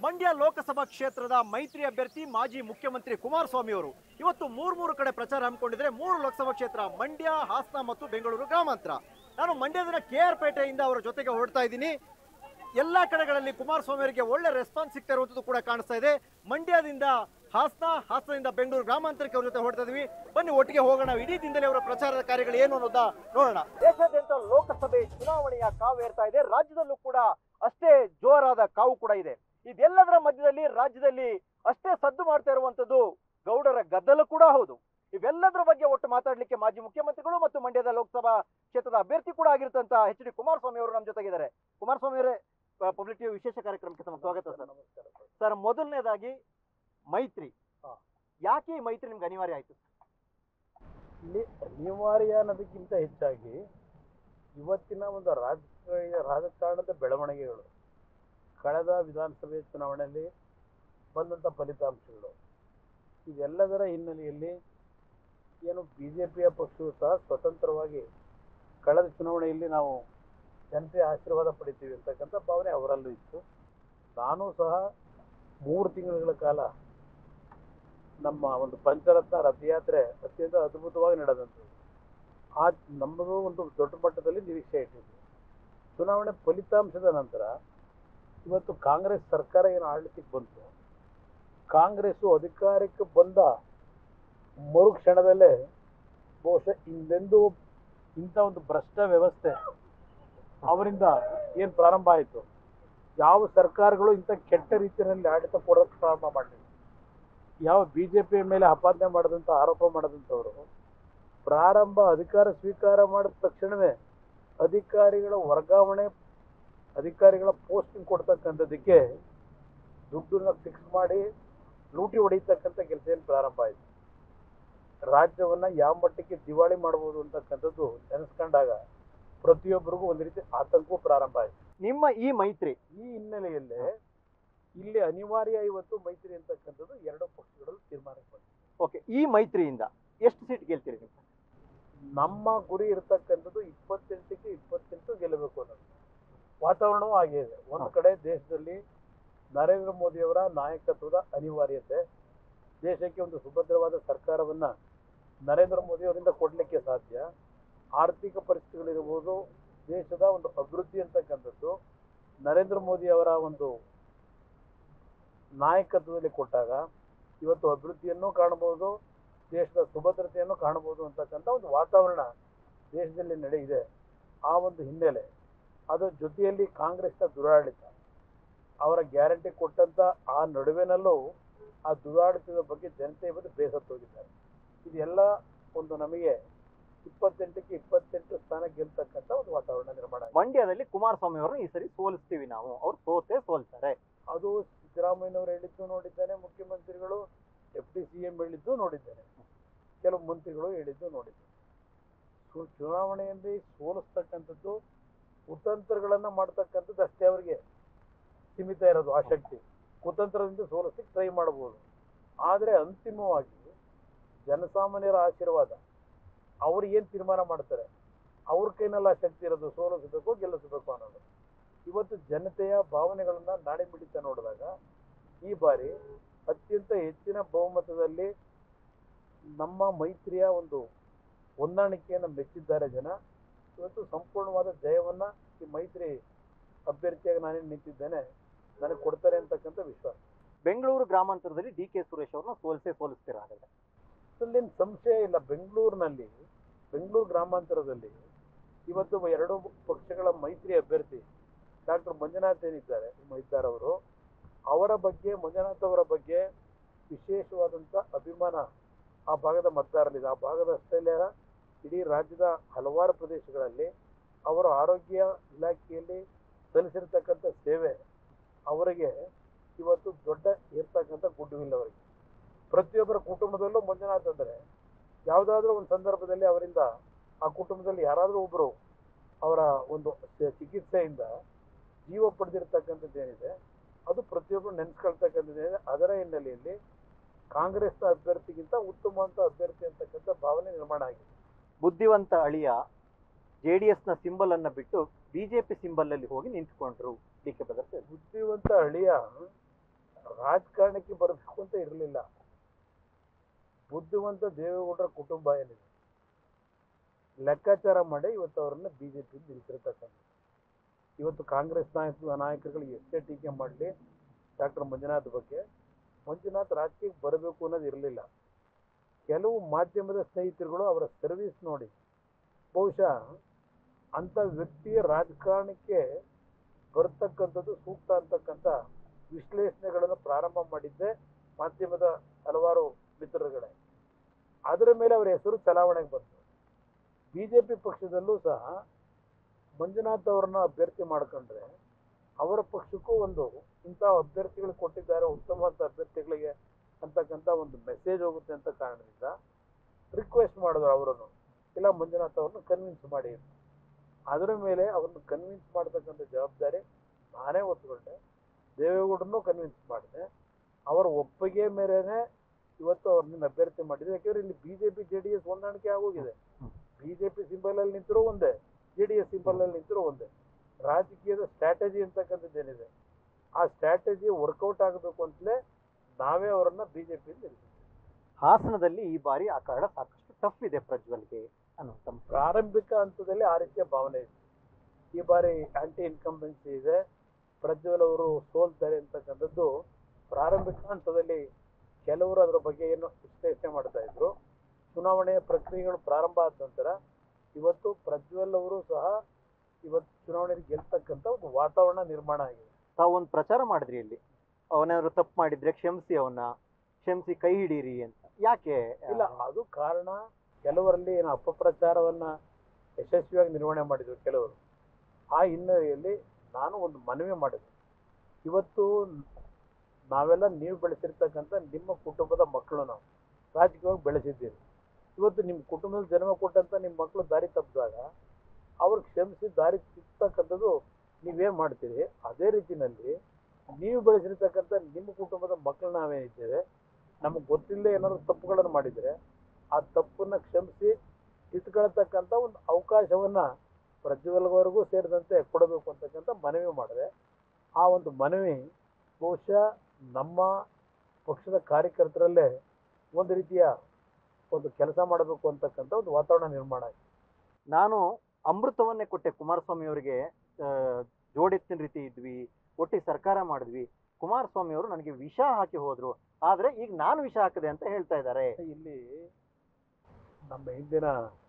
ಮಂಡ್ಯ ಲೋಕಸಭಾ ಕ್ಷೇತ್ರದ ಮೈತ್ರಿ ಅಭ್ಯರ್ಥಿ ಮಾಜಿ ಮುಖ್ಯಮಂತ್ರಿ ಕುಮಾರಸ್ವಾಮಿ ಅವರು ಇವತ್ತು ಮೂರ್ ಮೂರು ಕಡೆ ಪ್ರಚಾರ ಹಮ್ಮಿಕೊಂಡಿದ್ರೆ ಮೂರು ಲೋಕಸಭಾ ಕ್ಷೇತ್ರ ಮಂಡ್ಯ ಹಾಸನ ಮತ್ತು ಬೆಂಗಳೂರು ಗ್ರಾಮಾಂತರ ನಾನು ಮಂಡ್ಯದ ಕೆ ಆರ್ ಪೇಟೆಯಿಂದ ಅವರ ಜೊತೆಗೆ ಹೊರಡ್ತಾ ಇದ್ದೀನಿ ಎಲ್ಲಾ ಕಡೆಗಳಲ್ಲಿ ಕುಮಾರಸ್ವಾಮಿ ಅವರಿಗೆ ಒಳ್ಳೆ ರೆಸ್ಪಾನ್ಸ್ ಸಿಗ್ತಾ ಇರುವಂತದ್ದು ಕೂಡ ಕಾಣಿಸ್ತಾ ಇದೆ ಮಂಡ್ಯದಿಂದ ಹಾಸನ ಹಾಸನದಿಂದ ಬೆಂಗಳೂರು ಗ್ರಾಮಾಂತರಕ್ಕೆ ಅವ್ರ ಜೊತೆ ಹೊರಡ್ತಾ ಇದೀವಿ ಬನ್ನಿ ಒಟ್ಟಿಗೆ ಹೋಗೋಣ ಇಡೀ ದಿನದಲ್ಲಿ ಅವರ ಪ್ರಚಾರದ ಕಾರ್ಯಗಳು ಏನು ಅನ್ನೋದ ನೋಡೋಣ ದೇಶಾದ್ಯಂತ ಲೋಕಸಭೆ ಚುನಾವಣೆಯ ಕಾವು ಏರ್ತಾ ಇದೆ ರಾಜ್ಯದಲ್ಲೂ ಕೂಡ ಅಷ್ಟೇ ಜೋರಾದ ಕಾವು ಕೂಡ ಇದೆ ಇದೆಲ್ಲದರ ಮಧ್ಯದಲ್ಲಿ ರಾಜ್ಯದಲ್ಲಿ ಅಷ್ಟೇ ಸದ್ದು ಮಾಡ್ತಾ ಇರುವಂತದ್ದು ಗೌಡರ ಗದ್ದಲ ಕೂಡ ಹೌದು ಇವೆಲ್ಲದರ ಬಗ್ಗೆ ಒಟ್ಟು ಮಾತಾಡ್ಲಿಕ್ಕೆ ಮಾಜಿ ಮುಖ್ಯಮಂತ್ರಿಗಳು ಮತ್ತು ಮಂಡ್ಯದ ಲೋಕಸಭಾ ಕ್ಷೇತ್ರದ ಅಭ್ಯರ್ಥಿ ಕೂಡ ಆಗಿರ್ತಂತ ಎಚ್ ಡಿ ಕುಮಾರಸ್ವಾಮಿ ಅವರು ನಮ್ಮ ಜೊತೆಗಿದ್ದಾರೆ ಕುಮಾರಸ್ವಾಮಿ ಅವರೇ ಪಬ್ಲಿಕ್ ಟಿವಿ ವಿಶೇಷ ಕಾರ್ಯಕ್ರಮಕ್ಕೆ ತಮ್ಮ ಸ್ವಾಗತ ಸರ್ ಸರ್ ಮೊದಲನೇದಾಗಿ ಮೈತ್ರಿ ಹಾ. ಯಾಕೆ ಈ ಮೈತ್ರಿ ನಿಮ್ಗೆ ಅನಿವಾರ್ಯ ಆಯ್ತು ಇಲ್ಲಿ ಅನಿವಾರ್ಯ ಅನ್ನೋದಕ್ಕಿಂತ ಹೆಚ್ಚಾಗಿ ಇವತ್ತಿನ ಒಂದು ರಾಜಕೀಯ ರಾಜಕಾರಣದ ಬೆಳವಣಿಗೆಗಳು ಕಳೆದ ವಿಧಾನಸಭೆ ಚುನಾವಣೆಯಲ್ಲಿ ಬಂದಂಥ ಫಲಿತಾಂಶಗಳು ಇದೆಲ್ಲದರ ಹಿನ್ನೆಲೆಯಲ್ಲಿ ಏನು ಬಿ ಜೆ ಪಿಯ ಪಕ್ಷವು ಸಹ ಸ್ವತಂತ್ರವಾಗಿ ಕಳೆದ ಚುನಾವಣೆಯಲ್ಲಿ ನಾವು ಜನತೆಯ ಆಶೀರ್ವಾದ ಪಡಿತೀವಿ ಅಂತಕ್ಕಂಥ ಭಾವನೆ ಅವರಲ್ಲೂ ಇತ್ತು ನಾನು ಸಹ ಮೂರು ತಿಂಗಳ ಕಾಲ ನಮ್ಮ ಒಂದು ಪಂಚರತ್ನ ರಥಯಾತ್ರೆ ಅತ್ಯಂತ ಅದ್ಭುತವಾಗಿ ನಡೆದಂಥದ್ದು ಆ ನಮ್ಮದು ಒಂದು ದೊಡ್ಡ ಮಟ್ಟದಲ್ಲಿ ನಿರೀಕ್ಷೆ ಇಟ್ಟಿದ್ವಿ ಚುನಾವಣೆ ಫಲಿತಾಂಶದ ನಂತರ ಇವತ್ತು ಕಾಂಗ್ರೆಸ್ ಸರ್ಕಾರ ಏನು ಆಡಳಿತಕ್ಕೆ ಬಂತು ಕಾಂಗ್ರೆಸ್ಸು ಅಧಿಕಾರಕ್ಕೆ ಬಂದ ಮರುಕ್ಷಣದಲ್ಲೇ ಬಹುಶಃ ಹಿಂದೆಂದೂ ಇಂಥ ಒಂದು ಭ್ರಷ್ಟ ವ್ಯವಸ್ಥೆ ಅವರಿಂದ ಏನು ಪ್ರಾರಂಭ ಆಯಿತು ಯಾವ ಸರ್ಕಾರಗಳು ಇಂಥ ಕೆಟ್ಟ ರೀತಿಯಲ್ಲಿ ಆಡಳಿತ ಕೊಡೋಕ್ಕೆ ಪ್ರಾರಂಭ ಮಾಡಲಿಲ್ಲ ಯಾವ ಬಿ ಜೆ ಪಿಯ ಮೇಲೆ ಆಪಾದನೆ ಮಾಡಿದಂಥ ಆರೋಪ ಮಾಡಿದಂಥವ್ರು ಪ್ರಾರಂಭ ಅಧಿಕಾರ ಸ್ವೀಕಾರ ಮಾಡಿದ ತಕ್ಷಣವೇ ಅಧಿಕಾರಿಗಳ ವರ್ಗಾವಣೆ ಅಧಿಕಾರಿಗಳ ಪೋಸ್ಟಿಂಗ್ ಕೊಡ್ತಕ್ಕಂಥದ್ದಕ್ಕೆ ದುಡ್ಡನ್ನ ಫಿಕ್ಸ್ ಮಾಡಿ ಲೂಟಿ ಹೊಡಿತಕ್ಕಂಥ ಕೆಲಸ ಏನು ಪ್ರಾರಂಭ ಆಯಿತು ರಾಜ್ಯವನ್ನ ಯಾವ ಮಟ್ಟಕ್ಕೆ ದಿವಾಳಿ ಮಾಡ್ಬೋದು ಅಂತಕ್ಕಂಥದ್ದು ನೆನೆಸ್ಕೊಂಡಾಗ ಪ್ರತಿಯೊಬ್ಬರಿಗೂ ಒಂದು ರೀತಿ ಆತಂಕವೂ ಪ್ರಾರಂಭ ಆಯಿತು ನಿಮ್ಮ ಈ ಮೈತ್ರಿ ಈ ಹಿನ್ನೆಲೆಯಲ್ಲೇ ಇಲ್ಲಿ ಅನಿವಾರ್ಯ ಇವತ್ತು ಮೈತ್ರಿ ಅಂತಕ್ಕಂಥದ್ದು ಎರಡು ಪಕ್ಷಗಳು ತೀರ್ಮಾನಕ್ಕೆ ಬಂದಿದೆ ಓಕೆ ಈ ಮೈತ್ರಿಯಿಂದ ಎಷ್ಟು ಸೀಟ್ ಗೆಲ್ತೀರಿ ನೀವು ನಮ್ಮ ಗುರಿ ಇರತಕ್ಕಂಥದ್ದು ಇಪ್ಪತ್ತೆಂಟಕ್ಕೆ ಇಪ್ಪತ್ತೆಂಟು ಗೆಲ್ಲಬೇಕು ಅನ್ನೋದು ವಾತಾವರಣವೂ ಹಾಗೆ ಇದೆ ಒಂದು ಹಾ. ಕಡೆ ದೇಶದಲ್ಲಿ ನರೇಂದ್ರ ಮೋದಿಯವರ ನಾಯಕತ್ವದ ಅನಿವಾರ್ಯತೆ ದೇಶಕ್ಕೆ ಒಂದು ಸುಭದ್ರವಾದ ಸರ್ಕಾರವನ್ನ ನರೇಂದ್ರ ಮೋದಿಯವರಿಂದ ಕೊಡಲಿಕ್ಕೆ ಸಾಧ್ಯ ಆರ್ಥಿಕ ಪರಿಸ್ಥಿತಿಗಳಿರ್ಬೋದು ದೇಶದ ಒಂದು ಅಭಿವೃದ್ಧಿ ಅಂತಕ್ಕಂಥದ್ದು ನರೇಂದ್ರ ಮೋದಿ ಅವರ ಒಂದು ನಾಯಕತ್ವದಲ್ಲಿ ಕೊಟ್ಟಾಗ ಇವತ್ತು ಅಭಿವೃದ್ಧಿಯನ್ನು ಕಾಣಬಹುದು ದೇಶದ ಸುಭದ್ರತೆಯನ್ನು ಕಾಣಬಹುದು ಅಂತಕ್ಕಂಥ ಒಂದು ವಾತಾವರಣ ದೇಶದಲ್ಲಿ ನಡೆಯಿದೆ ಆ ಒಂದು ಹಿನ್ನೆಲೆ ಅದರ ಜೊತೆಯಲ್ಲಿ ಕಾಂಗ್ರೆಸ್ನ ದುರಾಡಳಿತ ಅವರ ಗ್ಯಾರಂಟಿ ಕೊಟ್ಟಂತ ಆ ನಡುವಿನಲ್ಲೂ ಆ ದುರಾಡಳಿತದ ಬಗ್ಗೆ ಜನತೆ ಇವತ್ತು ಬೇಸತ್ತೋಗಿದ್ದಾರೆ ಇದೆಲ್ಲ ಒಂದು ನಮಗೆ ಇಪ್ಪತ್ತೆಂಟಕ್ಕೆ ಇಪ್ಪತ್ತೆಂಟು ಸ್ಥಾನ ಗೆಲ್ತಕ್ಕಂಥ ಒಂದು ವಾತಾವರಣ ನಿರ್ಮಾಣ ಆಗಿದೆ. ಮಂಡ್ಯದಲ್ಲಿ ಕುಮಾರಸ್ವಾಮಿ ಅವರನ್ನು ಈ ಸರಿ ಸೋಲಿಸ್ತೀವಿ ನಾವು ಅವ್ರು ಸೋತೆ ಸೋಲ್ತಾರೆ ಅದು ಸಿದ್ದರಾಮಯ್ಯನವರು ಹೇಳಿದ್ದು ನೋಡಿದ್ದೇನೆ ಮುಖ್ಯಮಂತ್ರಿಗಳು ಎಫ್ ಡಿ ಸಿ ಎಂ ಹೇಳಿದ್ದು ನೋಡಿದ್ದೇನೆ ಕೆಲವು ಮಂತ್ರಿಗಳು ಹೇಳಿದ್ದು ನೋಡಿದ್ದೇನೆ ಸೊ ಚುನಾವಣೆಯಲ್ಲಿ ಸೋಲಿಸ್ತಕ್ಕಂಥದ್ದು ಕುತಂತ್ರಗಳನ್ನ ಮಾಡ್ತಕ್ಕಂಥದ್ದು ಅಷ್ಟೇ ಅವರಿಗೆ ಸೀಮಿತ ಇರೋದು ಆ ಶಕ್ತಿ ಕುತಂತ್ರದಿಂದ ಸೋಲಿಸ್ಲಿಕ್ಕೆ ಟ್ರೈ ಮಾಡ್ಬೋದು ಆದರೆ ಅಂತಿಮವಾಗಿ ಜನಸಾಮಾನ್ಯರ ಆಶೀರ್ವಾದ ಅವ್ರು ಏನು ತೀರ್ಮಾನ ಮಾಡ್ತಾರೆ ಅವ್ರ ಕೈನಲ್ಲಿ ಆ ಶಕ್ತಿ ಇರೋದು ಸೋಲಿಸಬೇಕು ಗೆಲ್ಲಿಸಬೇಕು ಅನ್ನೋದು ಇವತ್ತು ಜನತೆಯ ಭಾವನೆಗಳನ್ನ ನಾಡಿ ಮಿಡಿತ ನೋಡಿದಾಗ ಈ ಬಾರಿ ಅತ್ಯಂತ ಹೆಚ್ಚಿನ ಬಹುಮತದಲ್ಲಿ ನಮ್ಮ ಮೈತ್ರಿಯ ಒಂದು ಹೊಂದಾಣಿಕೆಯನ್ನು ಮೆಚ್ಚಿದ್ದಾರೆ ಜನ ಇವತ್ತು ಸಂಪೂರ್ಣವಾದ ಜಯವನ್ನ ಈ ಮೈತ್ರಿ ಅಭ್ಯರ್ಥಿಯಾಗಿ ನಾನೇನು ನಿಂತಿದ್ದೇನೆ ನನಗೆ ಕೊಡ್ತಾರೆ ಅಂತಕ್ಕಂಥ ವಿಶ್ವಾಸ ಬೆಂಗಳೂರು ಗ್ರಾಮಾಂತರದಲ್ಲಿ ಡಿ ಕೆ ಸುರೇಶ್ ಅವ್ರನ್ನ ಸೋಲಿಸೇ ಸೋಲಿಸ್ತೀರ ಹಾಗಾದ್ರೆ ಅದ್ರಲ್ಲೇನು ಸಂಶಯ ಇಲ್ಲ ಬೆಂಗಳೂರಿನಲ್ಲಿ ಬೆಂಗಳೂರು ಗ್ರಾಮಾಂತರದಲ್ಲಿ ಇವತ್ತು ಎರಡು ಪಕ್ಷಗಳ ಮೈತ್ರಿ ಅಭ್ಯರ್ಥಿ ಡಾಕ್ಟರ್ ಮಂಜುನಾಥ್ ಏನಿದ್ದಾರೆ ಇದ್ದಾರೆ ಅವರು ಅವರ ಬಗ್ಗೆ ಮಂಜುನಾಥ್ ಅವರ ಬಗ್ಗೆ ವಿಶೇಷವಾದಂಥ ಅಭಿಮಾನ ಆ ಭಾಗದ ಮತದಾರರಿದೆ ಆ ಭಾಗದ ಅಷ್ಟೇ ಅಲ್ಲ, ಇಡೀ ರಾಜ್ಯದ ಹಲವಾರು ಪ್ರದೇಶಗಳಲ್ಲಿ ಅವರ ಆರೋಗ್ಯ ಇಲಾಖೆಯಲ್ಲಿ ಸಲ್ಲಿಸಿರ್ತಕ್ಕಂಥ ಸೇವೆ ಅವರಿಗೆ ಇವತ್ತು ದೊಡ್ಡ ಇರ್ತಕ್ಕಂಥ ಗುಡ್ ವಿಲ್ ಅವರಿಗೆ ಪ್ರತಿಯೊಬ್ಬರ ಕುಟುಂಬದಲ್ಲೂ ಮಂಜುನಾಥ್ ಅಂದರೆ ಯಾವುದಾದ್ರೂ ಒಂದು ಸಂದರ್ಭದಲ್ಲಿ ಅವರಿಂದ ಆ ಕುಟುಂಬದಲ್ಲಿ ಯಾರಾದರೂ ಒಬ್ಬರು ಅವರ ಒಂದು ಚ- ಚಿಕಿತ್ಸೆಯಿಂದ ಜೀವ ಪಡೆದಿರ್ತಕ್ಕಂಥದ್ದು ಏನಿದೆ ಅದು ಪ್ರತಿಯೊಬ್ಬರು ನೆನೆಸ್ಕೊಳ್ತಕ್ಕಂಥದ್ದು ಏನಿದೆ ಅದರ ಹಿನ್ನೆಲೆಯಲ್ಲಿ ಕಾಂಗ್ರೆಸ್ನ ಅಭ್ಯರ್ಥಿಗಿಂತ ಉತ್ತಮವಂತ ಅಭ್ಯರ್ಥಿ ಅಂತಕ್ಕಂಥ ಭಾವನೆ ನಿರ್ಮಾಣ ಆಗಿದೆ ಬುದ್ಧಿವಂತ ಅಳಿಯ ಜೆ ಡಿ ಎಸ್ನ ಸಿಂಬಲ್ ಅನ್ನ ಬಿಟ್ಟು ಬಿಜೆಪಿ ಸಿಂಬಲ್ ಅಲ್ಲಿ ಹೋಗಿ ನಿಂತ್ಕೊಂಡ್ರು ಡಿ ಕೆ ಬ್ರದರ್ಸ್ ಬುದ್ಧಿವಂತ ಅಳಿಯ ರಾಜಕಾರಣಕ್ಕೆ ಬರಬೇಕು ಅಂತ ಇರಲಿಲ್ಲ ಬುದ್ಧಿವಂತ ದೇವೇಗೌಡರ ಕುಟುಂಬ ಏನಿದೆ ಲೆಕ್ಕಾಚಾರ ಮಾಡಿ ಇವತ್ತು ಅವರನ್ನ ಬಿ ಜೆ ಪಿ ನಿಲ್ಸಿರ್ತಕ್ಕಂಥ ಇವತ್ತು ಕಾಂಗ್ರೆಸ್ ನಾಯಕ ನಾಯಕರುಗಳು ಎಷ್ಟೇ ಟೀಕೆ ಮಾಡಲಿ ಡಾಕ್ಟರ್ ಮಂಜುನಾಥ್ ಬಗ್ಗೆ ಮಂಜುನಾಥ್ ರಾಜಕೀಯಕ್ಕೆ ಬರಬೇಕು ಅನ್ನೋದು ಇರಲಿಲ್ಲ ಕೆಲವು ಮಾಧ್ಯಮದ ಸ್ನೇಹಿತರುಗಳು ಅವರ ಸರ್ವಿಸ್ ನೋಡಿ ಬಹುಶಃ ಅಂಥ ವ್ಯಕ್ತಿಯ ರಾಜಕಾರಣಕ್ಕೆ ಬರ್ತಕ್ಕಂಥದ್ದು ಸೂಕ್ತ ಅಂತಕ್ಕಂಥ ವಿಶ್ಲೇಷಣೆಗಳನ್ನು ಪ್ರಾರಂಭ ಮಾಡಿದ್ದೆ ಮಾಧ್ಯಮದ ಹಲವಾರು ಮಿತ್ರರುಗಳೇ ಅದರ ಮೇಲೆ ಅವರ ಹೆಸರು ಚಲಾವಣೆಗೆ ಬಂತು ಬಿ ಜೆ ಪಿ ಪಕ್ಷದಲ್ಲೂ ಸಹ ಮಂಜುನಾಥ್ ಅವರನ್ನ ಅಭ್ಯರ್ಥಿ ಮಾಡ್ಕೊಂಡ್ರೆ ಅವರ ಪಕ್ಷಕ್ಕೂ ಒಂದು ಇಂಥ ಅಭ್ಯರ್ಥಿಗಳು ಕೊಟ್ಟಿದ್ದಾರೆ ಉತ್ತಮವಾದ ಅಭ್ಯರ್ಥಿಗಳಿಗೆ ಅಂತಕ್ಕಂಥ ಒಂದು ಮೆಸೇಜ್ ಹೋಗುತ್ತೆ ಅಂತ ಕಾರಣದಿಂದ ರಿಕ್ವೆಸ್ಟ್ ಮಾಡಿದ್ರು ಅವರನ್ನು ಇಲ್ಲ ಮಂಜುನಾಥ್ ಅವ್ರನ್ನ ಕನ್ವಿನ್ಸ್ ಮಾಡಿ ಅಂತ. ಅದರ ಮೇಲೆ ಅವ್ರನ್ನ ಕನ್ವಿನ್ಸ್ ಮಾಡ್ತಕ್ಕಂಥ ಜವಾಬ್ದಾರಿ ನಾನೇ ಹೊತ್ಕೊಂಡೆ ದೇವೇಗೌಡರನ್ನು ಕನ್ವಿನ್ಸ್ ಮಾಡಿದೆ ಅವರ ಒಪ್ಪಿಗೆ ಮೇರೆನೆ ಇವತ್ತು ಅವ್ರನ್ನ ಅಭ್ಯರ್ಥಿ ಮಾಡಿದೆ ಯಾಕೆಂದ್ರೆ ಇಲ್ಲಿ ಬಿಜೆಪಿ ಜೆ ಡಿ ಎಸ್ ಹೊಂದಾಣಿಕೆ ಆಗೋಗಿದೆ ಹ್ಮ್. ಬಿಜೆಪಿ ಸಿಂಬಲ್ ಅಲ್ಲಿ ನಿಂತರೂ ಒಂದೇ ಜೆ ಡಿ ಎಸ್ ಸಿಂಬಲ್ ಅಲ್ಲಿ ನಿಂತರೂ ಒಂದೇ ರಾಜಕೀಯದ ಸ್ಟ್ರಾಟಜಿ ಅಂತಕ್ಕಂಥದ್ದು ಏನಿದೆ ಆ ಸ್ಟ್ರಾಟಜಿ ವರ್ಕೌಟ್ ಆಗಬೇಕು ಅಂತಲೇ ನಾವೇ ಅವರನ್ನ ಬಿಜೆಪಿ ಹಾಸನದಲ್ಲಿ ಈ ಬಾರಿ ಅಖಾಡ ಸಾಕಷ್ಟು ಟಫ್ ಇದೆ ಪ್ರಜ್ವಲ್ಗೆ ಅನ್ನುವಂಥ ಪ್ರಾರಂಭಿಕ ಹಂತದಲ್ಲಿ ಆ ರೀತಿಯ ಭಾವನೆ ಇದೆ ಈ ಬಾರಿ ಆಂಟಿ ಇನ್ಕಂಬೆನ್ಸಿ ಇದೆ ಪ್ರಜ್ವಲ್ ಅವರು ಸೋಲ್ತಾರೆ ಅಂತಕ್ಕಂಥದ್ದು ಪ್ರಾರಂಭಿಕ ಹಂತದಲ್ಲಿ ಕೆಲವರು ಅದರ ಬಗ್ಗೆ ಏನು ವಿಶ್ಲೇಷಣೆ ಮಾಡ್ತಾ ಇದ್ರು ಚುನಾವಣೆಯ ಪ್ರಕ್ರಿಯೆಗಳು ಪ್ರಾರಂಭ ಆದ ನಂತರ ಇವತ್ತು ಪ್ರಜ್ವಲ್ ಅವರು ಸಹ ಇವತ್ತು ಚುನಾವಣೆಯಲ್ಲಿ ಗೆಲ್ತಕ್ಕಂಥ ಒಂದು ವಾತಾವರಣ ನಿರ್ಮಾಣ ಆಗಿದೆ ತಾವು ಒಂದು ಪ್ರಚಾರ ಮಾಡಿದ್ರಿ ಇಲ್ಲಿ ಅವನೇನಾದ್ರು ತಪ್ಪು ಮಾಡಿದ್ರೆ ಕ್ಷಮಿಸಿ ಅವನ್ನ ಕ್ಷಮಿಸಿ ಕೈ ಹಿಡೀರಿ ಅಂತ ಯಾಕೆ ಇಲ್ಲ ಅದು ಕಾರಣ ಕೆಲವರಲ್ಲಿ ಏನು ಅಪಪ್ರಚಾರವನ್ನ ಯಶಸ್ವಿಯಾಗಿ ನಿರ್ವಹಣೆ ಮಾಡಿದ್ರು ಕೆಲವರು ಆ ಹಿನ್ನೆಲೆಯಲ್ಲಿ ನಾನು ಒಂದು ಮನವಿ ಮಾಡಿದೆ ಇವತ್ತು ನಾವೆಲ್ಲ ನೀವು ಬೆಳೆಸಿರ್ತಕ್ಕಂಥ ನಿಮ್ಮ ಕುಟುಂಬದ ಮಕ್ಕಳು ನಾವು ರಾಜಕೀಯವಾಗಿ ಬೆಳೆಸಿದ್ದೀರಿ ಇವತ್ತು ನಿಮ್ಮ ಕುಟುಂಬದಲ್ಲಿ ಜನ್ಮ ಕೊಟ್ಟಂತ ನಿಮ್ಮ ಮಕ್ಕಳು ದಾರಿ ತಪ್ಪಿದಾಗ ಅವ್ರು ಕ್ಷಮಿಸಿ ದಾರಿ ತಿರ್ತಕ್ಕಂಥದ್ದು ನೀವೇನು ಮಾಡ್ತೀರಿ ಅದೇ ರೀತಿಯಲ್ಲಿ ನೀವು ಬೆಳೆಸಿರ್ತಕ್ಕಂಥ ನಿಮ್ಮ ಕುಟುಂಬದ ಮಕ್ಕಳು ನಾವೇನಿದ್ದೇವೆ ನಮಗೆ ಗೊತ್ತಿಲ್ಲದೆ ಏನಾದ್ರು ತಪ್ಪುಗಳನ್ನು ಮಾಡಿದರೆ ಆ ತಪ್ಪನ್ನ ಕ್ಷಮಿಸಿ ತಿದ್ಕೊಳ್ತಕ್ಕಂಥ ಒಂದು ಅವಕಾಶವನ್ನ ಪ್ರಜ್ವಲ್ವರೆಗೂ ಸೇರಿದಂತೆ ಕೊಡಬೇಕು ಅಂತಕ್ಕಂಥ ಮನವಿ ಮಾಡಿದೆ ಆ ಒಂದು ಮನವಿ ಬಹುಶಃ ನಮ್ಮ ಪಕ್ಷದ ಕಾರ್ಯಕರ್ತರಲ್ಲೇ ಒಂದು ರೀತಿಯ ಒಂದು ಕೆಲಸ ಮಾಡಬೇಕು ಅಂತಕ್ಕಂಥ ಒಂದು ವಾತಾವರಣ ನಿರ್ಮಾಣ ಆಗಿದೆ ನಾನು ಅಮೃತವನ್ನೇ ಕೊಟ್ಟೆ ಕುಮಾರಸ್ವಾಮಿ ಅವರಿಗೆ ಜೋಡೆತ್ತಿನ ರೀತಿ ಇದ್ವಿ ಒಟ್ಟಿಗೆ ಸರ್ಕಾರ ಮಾಡಿದ್ವಿ ಕುಮಾರಸ್ವಾಮಿ ಅವರು ನನಗೆ ವಿಷ ಹಾಕಿ ಹೋದ್ರು ಆದ್ರೆ ಈಗ ನಾನು ವಿಷ ಹಾಕಿದೆ ಅಂತ ಹೇಳ್ತಾ ಇದ್ದಾರೆ ಇಲ್ಲಿ ನಮ್ಮ ಹಿಂದಿನ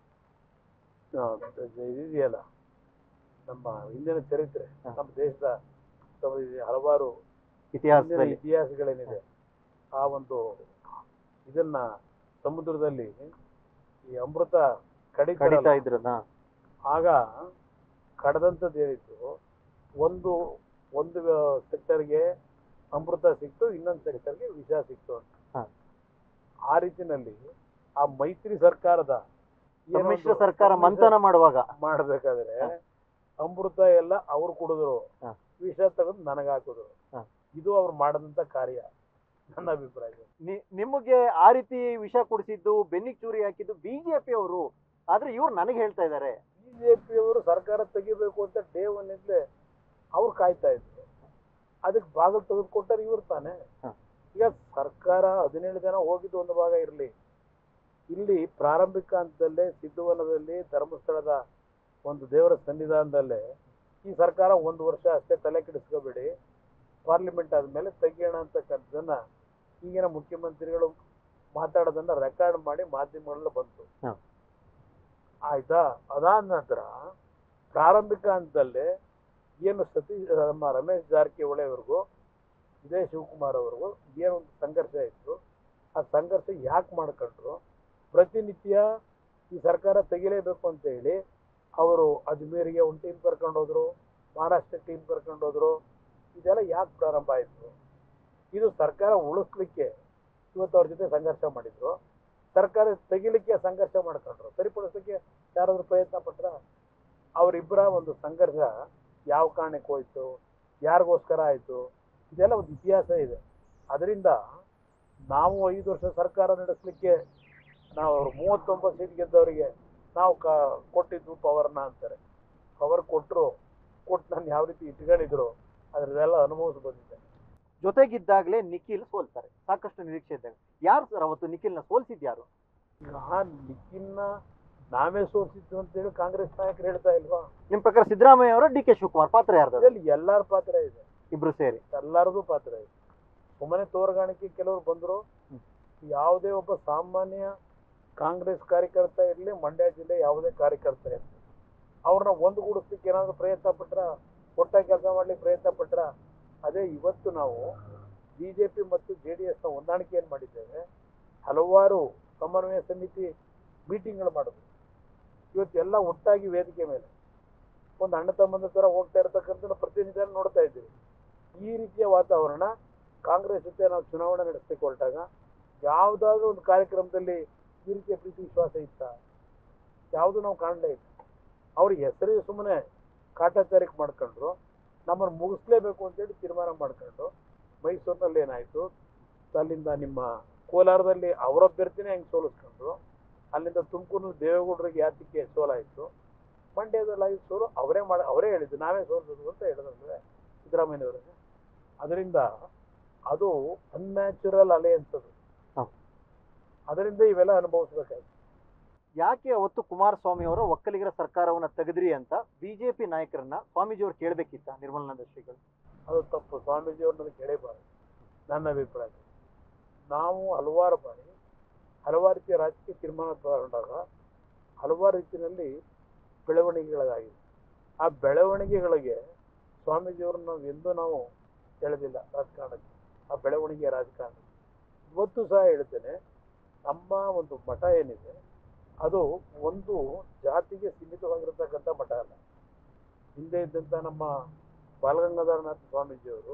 ಆ, ಇದಿದೆಯಲ್ಲ ನಮ್ಮ ಹಿಂದಿನ ಚರಿತ್ರೆ ಹ. ನಮ್ಮ ದೇಶದ ನಮ್ಮ ಈ ಹಲವಾರು ಹಿಂದಿನ ಇತಿಹಾಸದಲ್ಲಿ ಇತಿಹಾಸಗಳೇನಿದೆ ಆ ಒಂದು ಇದನ್ನ ಸಮುದ್ರದಲ್ಲಿ ಈ ಅಮೃತ ಕಡಿತಾ ಕಡಿತಾ ಇದ್ರನ್ನ ಆಗ ಕಡದಂಥದ್ದು ಏನಿತ್ತು ಒಂದು ಒಂದು ಸೆಕ್ಟರ್ಗೆ ಅಮೃತ ಸಿಕ್ತು ಇನ್ನೊಂದು ಸೆಕ್ಟರ್ಗೆ ವಿಷ ಸಿಕ್ತು ಅಂತ ಹ. ಆ ರೀತಿನಲ್ಲಿ ಆ ಮೈತ್ರಿ ಸರ್ಕಾರದ ಏನೊಂದು ಸಮ್ಮಿಶ್ರ ಸರ್ಕಾರ ಸಮ್ಮಿಶ್ರ ಮಂಥನ ಮಾಡುವಾಗ ಮಾಡ್ಬೇಕಾದ್ರೆ ಹ. ಅಮೃತ ಎಲ್ಲ ಅವ್ರು ಕುಡಿದ್ರು ಹ. ವಿಷ ತೆಗೆದು ನನಗೆ ಹಾಕಿದ್ರು ಹ. ಇದು ಅವ್ರು ಮಾಡಿದಂತ ಕಾರ್ಯ ನನ್ನ ಅಭಿಪ್ರಾಯ ನಿ- ನಿಮಗೆ ಆ ರೀತಿ ವಿಷ ಕುಡಿಸಿದ್ದು ಬೆನ್ನಿಗೆ ಚೂರಿ ಹಾಕಿದ್ದು ಬಿಜೆಪಿ ಅವರು ಆದ್ರೆ ಇವ್ರು ನನಗೆ ಹೇಳ್ತಾ ಇದ್ದಾರೆ ಬಿಜೆಪಿ ಅವರು ಸರ್ಕಾರ ತೆಗಿಬೇಕು ಅಂತ ಡೇ ಒನ್ ಇಂದಲೇ ಅವ್ರು ಕಾಯ್ತಾ ಇದ್ರು ಅದಕ್ಕೆ ಬಾಗಿಲು ತೆಗೆದುಕೊಟ್ಟರೆ ಇವ್ರು ತಾನೆ ಹ. ಈಗ ಸರ್ಕಾರ ಹದಿನೇಳು ಜನ ಹೋಗಿದ್ದು ಒಂದು ಭಾಗ ಇರಲಿ ಇಲ್ಲಿ ಪ್ರಾರಂಭಿಕ ಹಂತದಲ್ಲೇ ಸಿದ್ಧವನದಲ್ಲಿ ಧರ್ಮಸ್ಥಳದ ಒಂದು ದೇವರ ಸನ್ನಿಧಾನದಲ್ಲೇ ಈ ಸರ್ಕಾರ ಒಂದು ವರ್ಷ ಅಷ್ಟೇ ತಲೆ ಕೆಡಿಸ್ಕೋಬೇಡಿ ಪಾರ್ಲಿಮೆಂಟ್ ಆದಮೇಲೆ ತೆಗಿಯೋಣ ಅಂತಕ್ಕಂಥದ್ದನ್ನ ಈಗಿನ ಮುಖ್ಯಮಂತ್ರಿಗಳು ಮಾತಾಡೋದನ್ನ ರೆಕಾರ್ಡ್ ಮಾಡಿ ಮಾಧ್ಯಮಗಳಲ್ಲಿ ಬಂತು ಹ. ಆಯ್ತಾ ಅದಾದ ನಂತರ ಪ್ರಾರಂಭಿಕ ಹಂತದಲ್ಲೇ ಏನು ಸತೀಶ್ ನಮ್ಮ ರಮೇಶ್ ಜಾರಕಿಹೊಳಿ ಅವ್ರಿಗೂ ವಿಜಯ್ ಶಿವಕುಮಾರ್ ಅವ್ರಿಗೂ ಏನೊಂದು ಸಂಘರ್ಷ ಇತ್ತು ಆ ಸಂಘರ್ಷ ಯಾಕೆ ಮಾಡ್ಕೊಂಡ್ರು ಪ್ರತಿನಿತ್ಯ ಈ ಸರ್ಕಾರ ತೆಗಿಲೇಬೇಕು ಅಂತ ಹೇಳಿ ಅವರು ಅಜ್ಮೀರಿಗೆ ಒಂದು ಟೀಮ್ ಕರ್ಕೊಂಡು ಹೋದ್ರು ಮಹಾರಾಷ್ಟ್ರ ಟೀಮ್ ಕರ್ಕೊಂಡು ಹೋದ್ರು ಇದೆಲ್ಲ ಯಾಕೆ ಪ್ರಾರಂಭ ಆಯಿತು ಇದು ಸರ್ಕಾರ ಉಳಿಸ್ಲಿಕ್ಕೆ ಇವತ್ತು ಅವ್ರ ಜೊತೆ ಸಂಘರ್ಷ ಮಾಡಿದ್ರು ಸರ್ಕಾರ ತೆಗಿಲಿಕ್ಕೆ ಸಂಘರ್ಷ ಮಾಡ್ಕೊಂಡ್ರು ಸರಿಪಡಿಸಲಿಕ್ಕೆ ಯಾರಾದ್ರೂ ಪ್ರಯತ್ನ ಪಟ್ರ ಅವರಿಬ್ಬರ ಒಂದು ಸಂಘರ್ಷ ಯಾವ ಕಾರಣಕ್ಕೆ ಹೋಯ್ತು ಯಾರಿಗೋಸ್ಕರ ಆಯಿತು ಇದೆಲ್ಲ ಒಂದು ಇತಿಹಾಸ ಇದೆ ಅದರಿಂದ ನಾವು ಐದು ವರ್ಷ ಸರ್ಕಾರ ನಡೆಸಲಿಕ್ಕೆ ನಾವು ಅವ್ರು ಮೂವತ್ತೊಂಬತ್ತು ಸೀಟ್ ಗೆದ್ದವರಿಗೆ ನಾವು ಕ ಕೊಟ್ಟಿದ್ವು ಪವರ್ನ ಅಂತಾರೆ ಪವರ್ ಕೊಟ್ಟರು ಕೊಟ್ಟು ನಾನು ಯಾವ ರೀತಿ ಇಟ್ಕೊಂಡಿದ್ರು ಅದರದೆಲ್ಲ ಅನುಭವಿಸಿ ಬಂದಿದ್ದೆ ಜೊತೆಗಿದ್ದಾಗಲೇ ನಿಖಿಲ್ ಸೋಲ್ತಾರೆ ಸಾಕಷ್ಟು ನಿರೀಕ್ಷೆ ಇದ್ದಾಗ ಯಾರು ಸರ್ ಅವತ್ತು ನಿಖಿಲ್ನ ಸೋಲ್ಸಿದ್ ಯಾರು ಈಗ ನಿಖಿಲ್ನ ನಾವೇ ಸೋಲ್ಸಿದ್ದು ಅಂತೇಳಿ ಕಾಂಗ್ರೆಸ್ ನಾಯಕರು ಹೇಳ್ತಾ ಇಲ್ವಾ ನಿಮ್ ಪ್ರಕಾರ ಸಿದ್ದರಾಮಯ್ಯ ಅವರ ಡಿ ಕೆ ಶಿವಕುಮಾರ್ ಪಾತ್ರ ಯಾರ್ದು ಇದರಲ್ಲಿ ಎಲ್ಲಾರ ಪಾತ್ರ ಇದೆ ಇಬ್ರು ಸೇರಿ ಎಲ್ಲರದು ಪಾತ್ರ ಇದೆ ಸುಮ್ಮನೆ ತೋರಗಾಣಿಕೆ ಕೆಲವರು ಬಂದರು ಹ್ಮ್. ಯಾವುದೇ ಒಬ್ಬ ಸಾಮಾನ್ಯ ಕಾಂಗ್ರೆಸ್ ಕಾರ್ಯಕರ್ತ ಇರಲಿ ಮಂಡ್ಯ ಜಿಲ್ಲೆ ಯಾವುದೇ ಕಾರ್ಯಕರ್ತ ಇರಲಿ ಅವ್ರನ್ನ ಒಂದುಗೂಡಿಸ್ಲಿಕ್ಕೆ ಏನಾದ್ರು ಪ್ರಯತ್ನ ಪಟ್ರ ಒಟ್ಟಾಗಿ ಕೆಲಸ ಮಾಡ್ಲಿಕ್ಕೆ ಪ್ರಯತ್ನ ಪಟ್ರ ಅದೇ ಇವತ್ತು ನಾವು ಬಿ ಜೆ ಪಿ ಮತ್ತು ಜೆ ಡಿ ಎಸ್ನ ಹೊಂದಾಣಿಕೆಯನ್ನು ಮಾಡಿದ್ದೇವೆ ಹಲವಾರು ಸಮನ್ವಯ ಸಮಿತಿ ಮೀಟಿಂಗ್ಗಳು ಮಾಡಿದ್ವಿ ಇವತ್ತು ಎಲ್ಲ ಒಟ್ಟಾಗಿ ವೇದಿಕೆ ಮೇಲೆ ಒಂದು ಅಣ್ಣ ತಮ್ಮಂದ ಥರ ಹೋಗ್ತಾ ಇರತಕ್ಕಂಥ ಪ್ರತಿನಿಧಿಯನ್ನು ನೋಡ್ತಾ ಇದ್ದೀವಿ ಈ ರೀತಿಯ ವಾತಾವರಣ ಕಾಂಗ್ರೆಸ್ ಜೊತೆ ನಾವು ಚುನಾವಣೆ ನಡೆಸಲಿಕ್ಕೆ ಹೊರಟಾಗ ಯಾವುದಾದ್ರೂ ಒಂದು ಕಾರ್ಯಕ್ರಮದಲ್ಲಿ ಈ ರೀತಿಯ ಪ್ರೀತಿ ವಿಶ್ವಾಸ ಇತ್ತ ಯಾವುದು ನಾವು ಕಾಣಲೇ ಇಲ್ಲ ಅವ್ರಿಗೆ ಹೆಸರಿಗೆ ಸುಮ್ಮನೆ ಕಾಟಾಚಾರಕ್ಕೆ ಮಾಡ್ಕೊಂಡ್ರು ನಮ್ಮನ್ನು ಮುಗಿಸ್ಲೇಬೇಕು ಅಂತೇಳಿ ತೀರ್ಮಾನ ಮಾಡ್ಕೊಂಡು ಮೈಸೂರಿನಲ್ಲಿ ಏನಾಯಿತು ಅಲ್ಲಿಂದ ನಿಮ್ಮ ಕೋಲಾರದಲ್ಲಿ ಅವರ ಅಭ್ಯರ್ಥಿನೇ ಹೆಂಗೆ ಸೋಲಿಸ್ಕೊಂಡ್ರು ಅಲ್ಲಿಂದ ತುಮಕೂರಿನ ದೇವೇಗೌಡರಿಗೆ ಯಾತಕ್ಕೆ ಸೋಲಾಯಿತು ಮಂಡ್ಯದಲ್ಲಿ ಆಗಿ ಸೋಲು ಅವರೇ ಮಾಡಿ ಅವರೇ ಹೇಳಿದ್ದು ನಾವೇ ಸೋಲ್ಸೋದು ಅಂತ ಹೇಳಿದ್ರೆ ಸಿದ್ದರಾಮಯ್ಯನವರಿಗೆ ಅದರಿಂದ ಅದು ಅನ್ಯಾಚುರಲ್ ಅಲೆಯನ್ಸ್ ಅದು ಹ. ಅದರಿಂದ ಇವೆಲ್ಲ ಅನುಭವಿಸ್ಬೇಕಾಯ್ತು ಯಾಕೆ ಅವತ್ತು ಕುಮಾರಸ್ವಾಮಿ ಅವರ ಒಕ್ಕಲಿಗರ ಸರ್ಕಾರವನ್ನ ತೆಗೆದ್ರಿ ಅಂತ ಬಿಜೆಪಿ ನಾಯಕರನ್ನ ಸ್ವಾಮೀಜಿ ಅವ್ರು ಕೇಳ್ಬೇಕಿತ್ತ ನಿರ್ಮಲಾನಂದ ಶ್ರೀಗಳು ಅದು ತಪ್ಪು ಸ್ವಾಮೀಜಿಯವ್ರನ್ನ ಕೇಳಬಾರದು ನನ್ನ ಅಭಿಪ್ರಾಯ ನಾವು ಹಲವಾರು ಬಾರಿ ಹಲವಾರು ರೀತಿಯ ರಾಜಕೀಯ ತೀರ್ಮಾನ ತಗೊಂಡಾಗ ಹಲವಾರು ರೀತಿಯಲ್ಲಿ ಬೆಳವಣಿಗೆಗಳಾಗಿದೆ ಆ ಬೆಳವಣಿಗೆಗಳಿಗೆ ಸ್ವಾಮೀಜಿಯವ್ರನ್ನ ನಾವು ಎಂದೂ ನಾವು ಹೇಳೋದಿಲ್ಲ ರಾಜಕಾರಣಕ್ಕೆ ಆ ಬೆಳವಣಿಗೆಯ ರಾಜಕಾರಣ ಇವತ್ತು ಸಹ ಹೇಳ್ತೇನೆ ನಮ್ಮ ಒಂದು ಮಠ ಏನಿದೆ ಅದು ಒಂದು ಜಾತಿಗೆ ಸೀಮಿತವಾಗಿರತಕ್ಕಂಥ ಮಠ ಅಲ್ಲ ಹಿಂದೆ ಇದ್ದಂಥ ನಮ್ಮ ಬಾಲಗಂಗಾಧರನಾಥ ಸ್ವಾಮೀಜಿಯವರು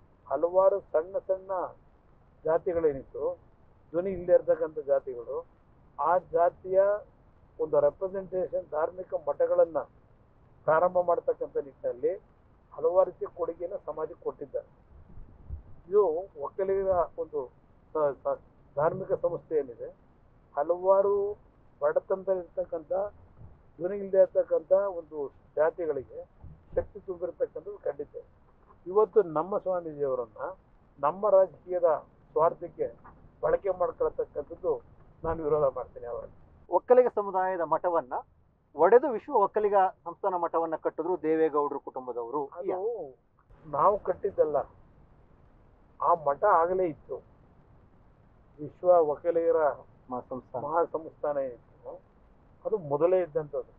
ಹಲವಾರು ಸಣ್ಣ ಸಣ್ಣ ಜಾತಿಗಳೇನಿತ್ತು ಧ್ವನಿ ಇಲ್ಲದೆ ಇರ್ತಕ್ಕಂಥ ಜಾತಿಗಳು ಆ ಜಾತಿಯ ಒಂದು ರೆಪ್ರೆಸೆಂಟೇಷನ್ ಧಾರ್ಮಿಕ ಮಠಗಳನ್ನು ಪ್ರಾರಂಭ ಮಾಡ್ತಕ್ಕಂಥ ನಿಟ್ಟಿನಲ್ಲಿ ಹಲವಾರು ರೀತಿಯ ಕೊಡುಗೆಯನ್ನು ಸಮಾಜಕ್ಕೆ ಕೊಟ್ಟಿದ್ದಾರೆ ಇದು ಒಕ್ಕಲಿಗರ ಒಂದು ಸ- ಸ- ಧಾರ್ಮಿಕ ಸಂಸ್ಥೆ ಏನಿದೆ ಹಲವಾರು ಬಡತನದಲ್ಲಿರ್ತಕ್ಕಂಥ ಧ್ವನಿ ಇಲ್ಲದೆ ಇರ್ತಕ್ಕಂಥ ಒಂದು ಜಾತಿಗಳಿಗೆ ಶಕ್ತಿ ತುಂಬಿರ್ತಕ್ಕಂಥದ್ದು ಖಂಡಿತ ಇವತ್ತು ನಮ್ಮ ಸ್ವಾಮೀಜಿಯವರನ್ನ ನಮ್ಮ ರಾಜಕೀಯದ ಸ್ವಾರ್ಥಕ್ಕೆ ಬಳಕೆ ಮಾಡ್ಕೊಳ್ತಕ್ಕಂಥದ್ದು ನಾನು ವಿರೋಧ ಮಾಡ್ತೀನಿ ಅವರ ಒಕ್ಕಲಿಗ ಸಮುದಾಯದ ಮಠವನ್ನ ಒಡೆದು ವಿಶ್ವ ಒಕ್ಕಲಿಗ ಸಂಸ್ಥಾನ ಮಠವನ್ನ ಕಟ್ಟಿದ್ರು ದೇವೇಗೌಡರು ಕುಟುಂಬದವರು ಅದು ನಾವು ಕಟ್ಟಿದ್ದಲ್ಲ ಆ ಮಠ ಆಗಲೇ ಇತ್ತು ವಿಶ್ವ ಒಕ್ಕಲಿಗರ ಮ- ಸಂಸ್ಥಾನ ಮಹಾ ಸಂಸ್ಥಾನ ಏನಿತ್ತು ಅದು ಮೊದಲೇ ಇದ್ದಂಥದ್ದು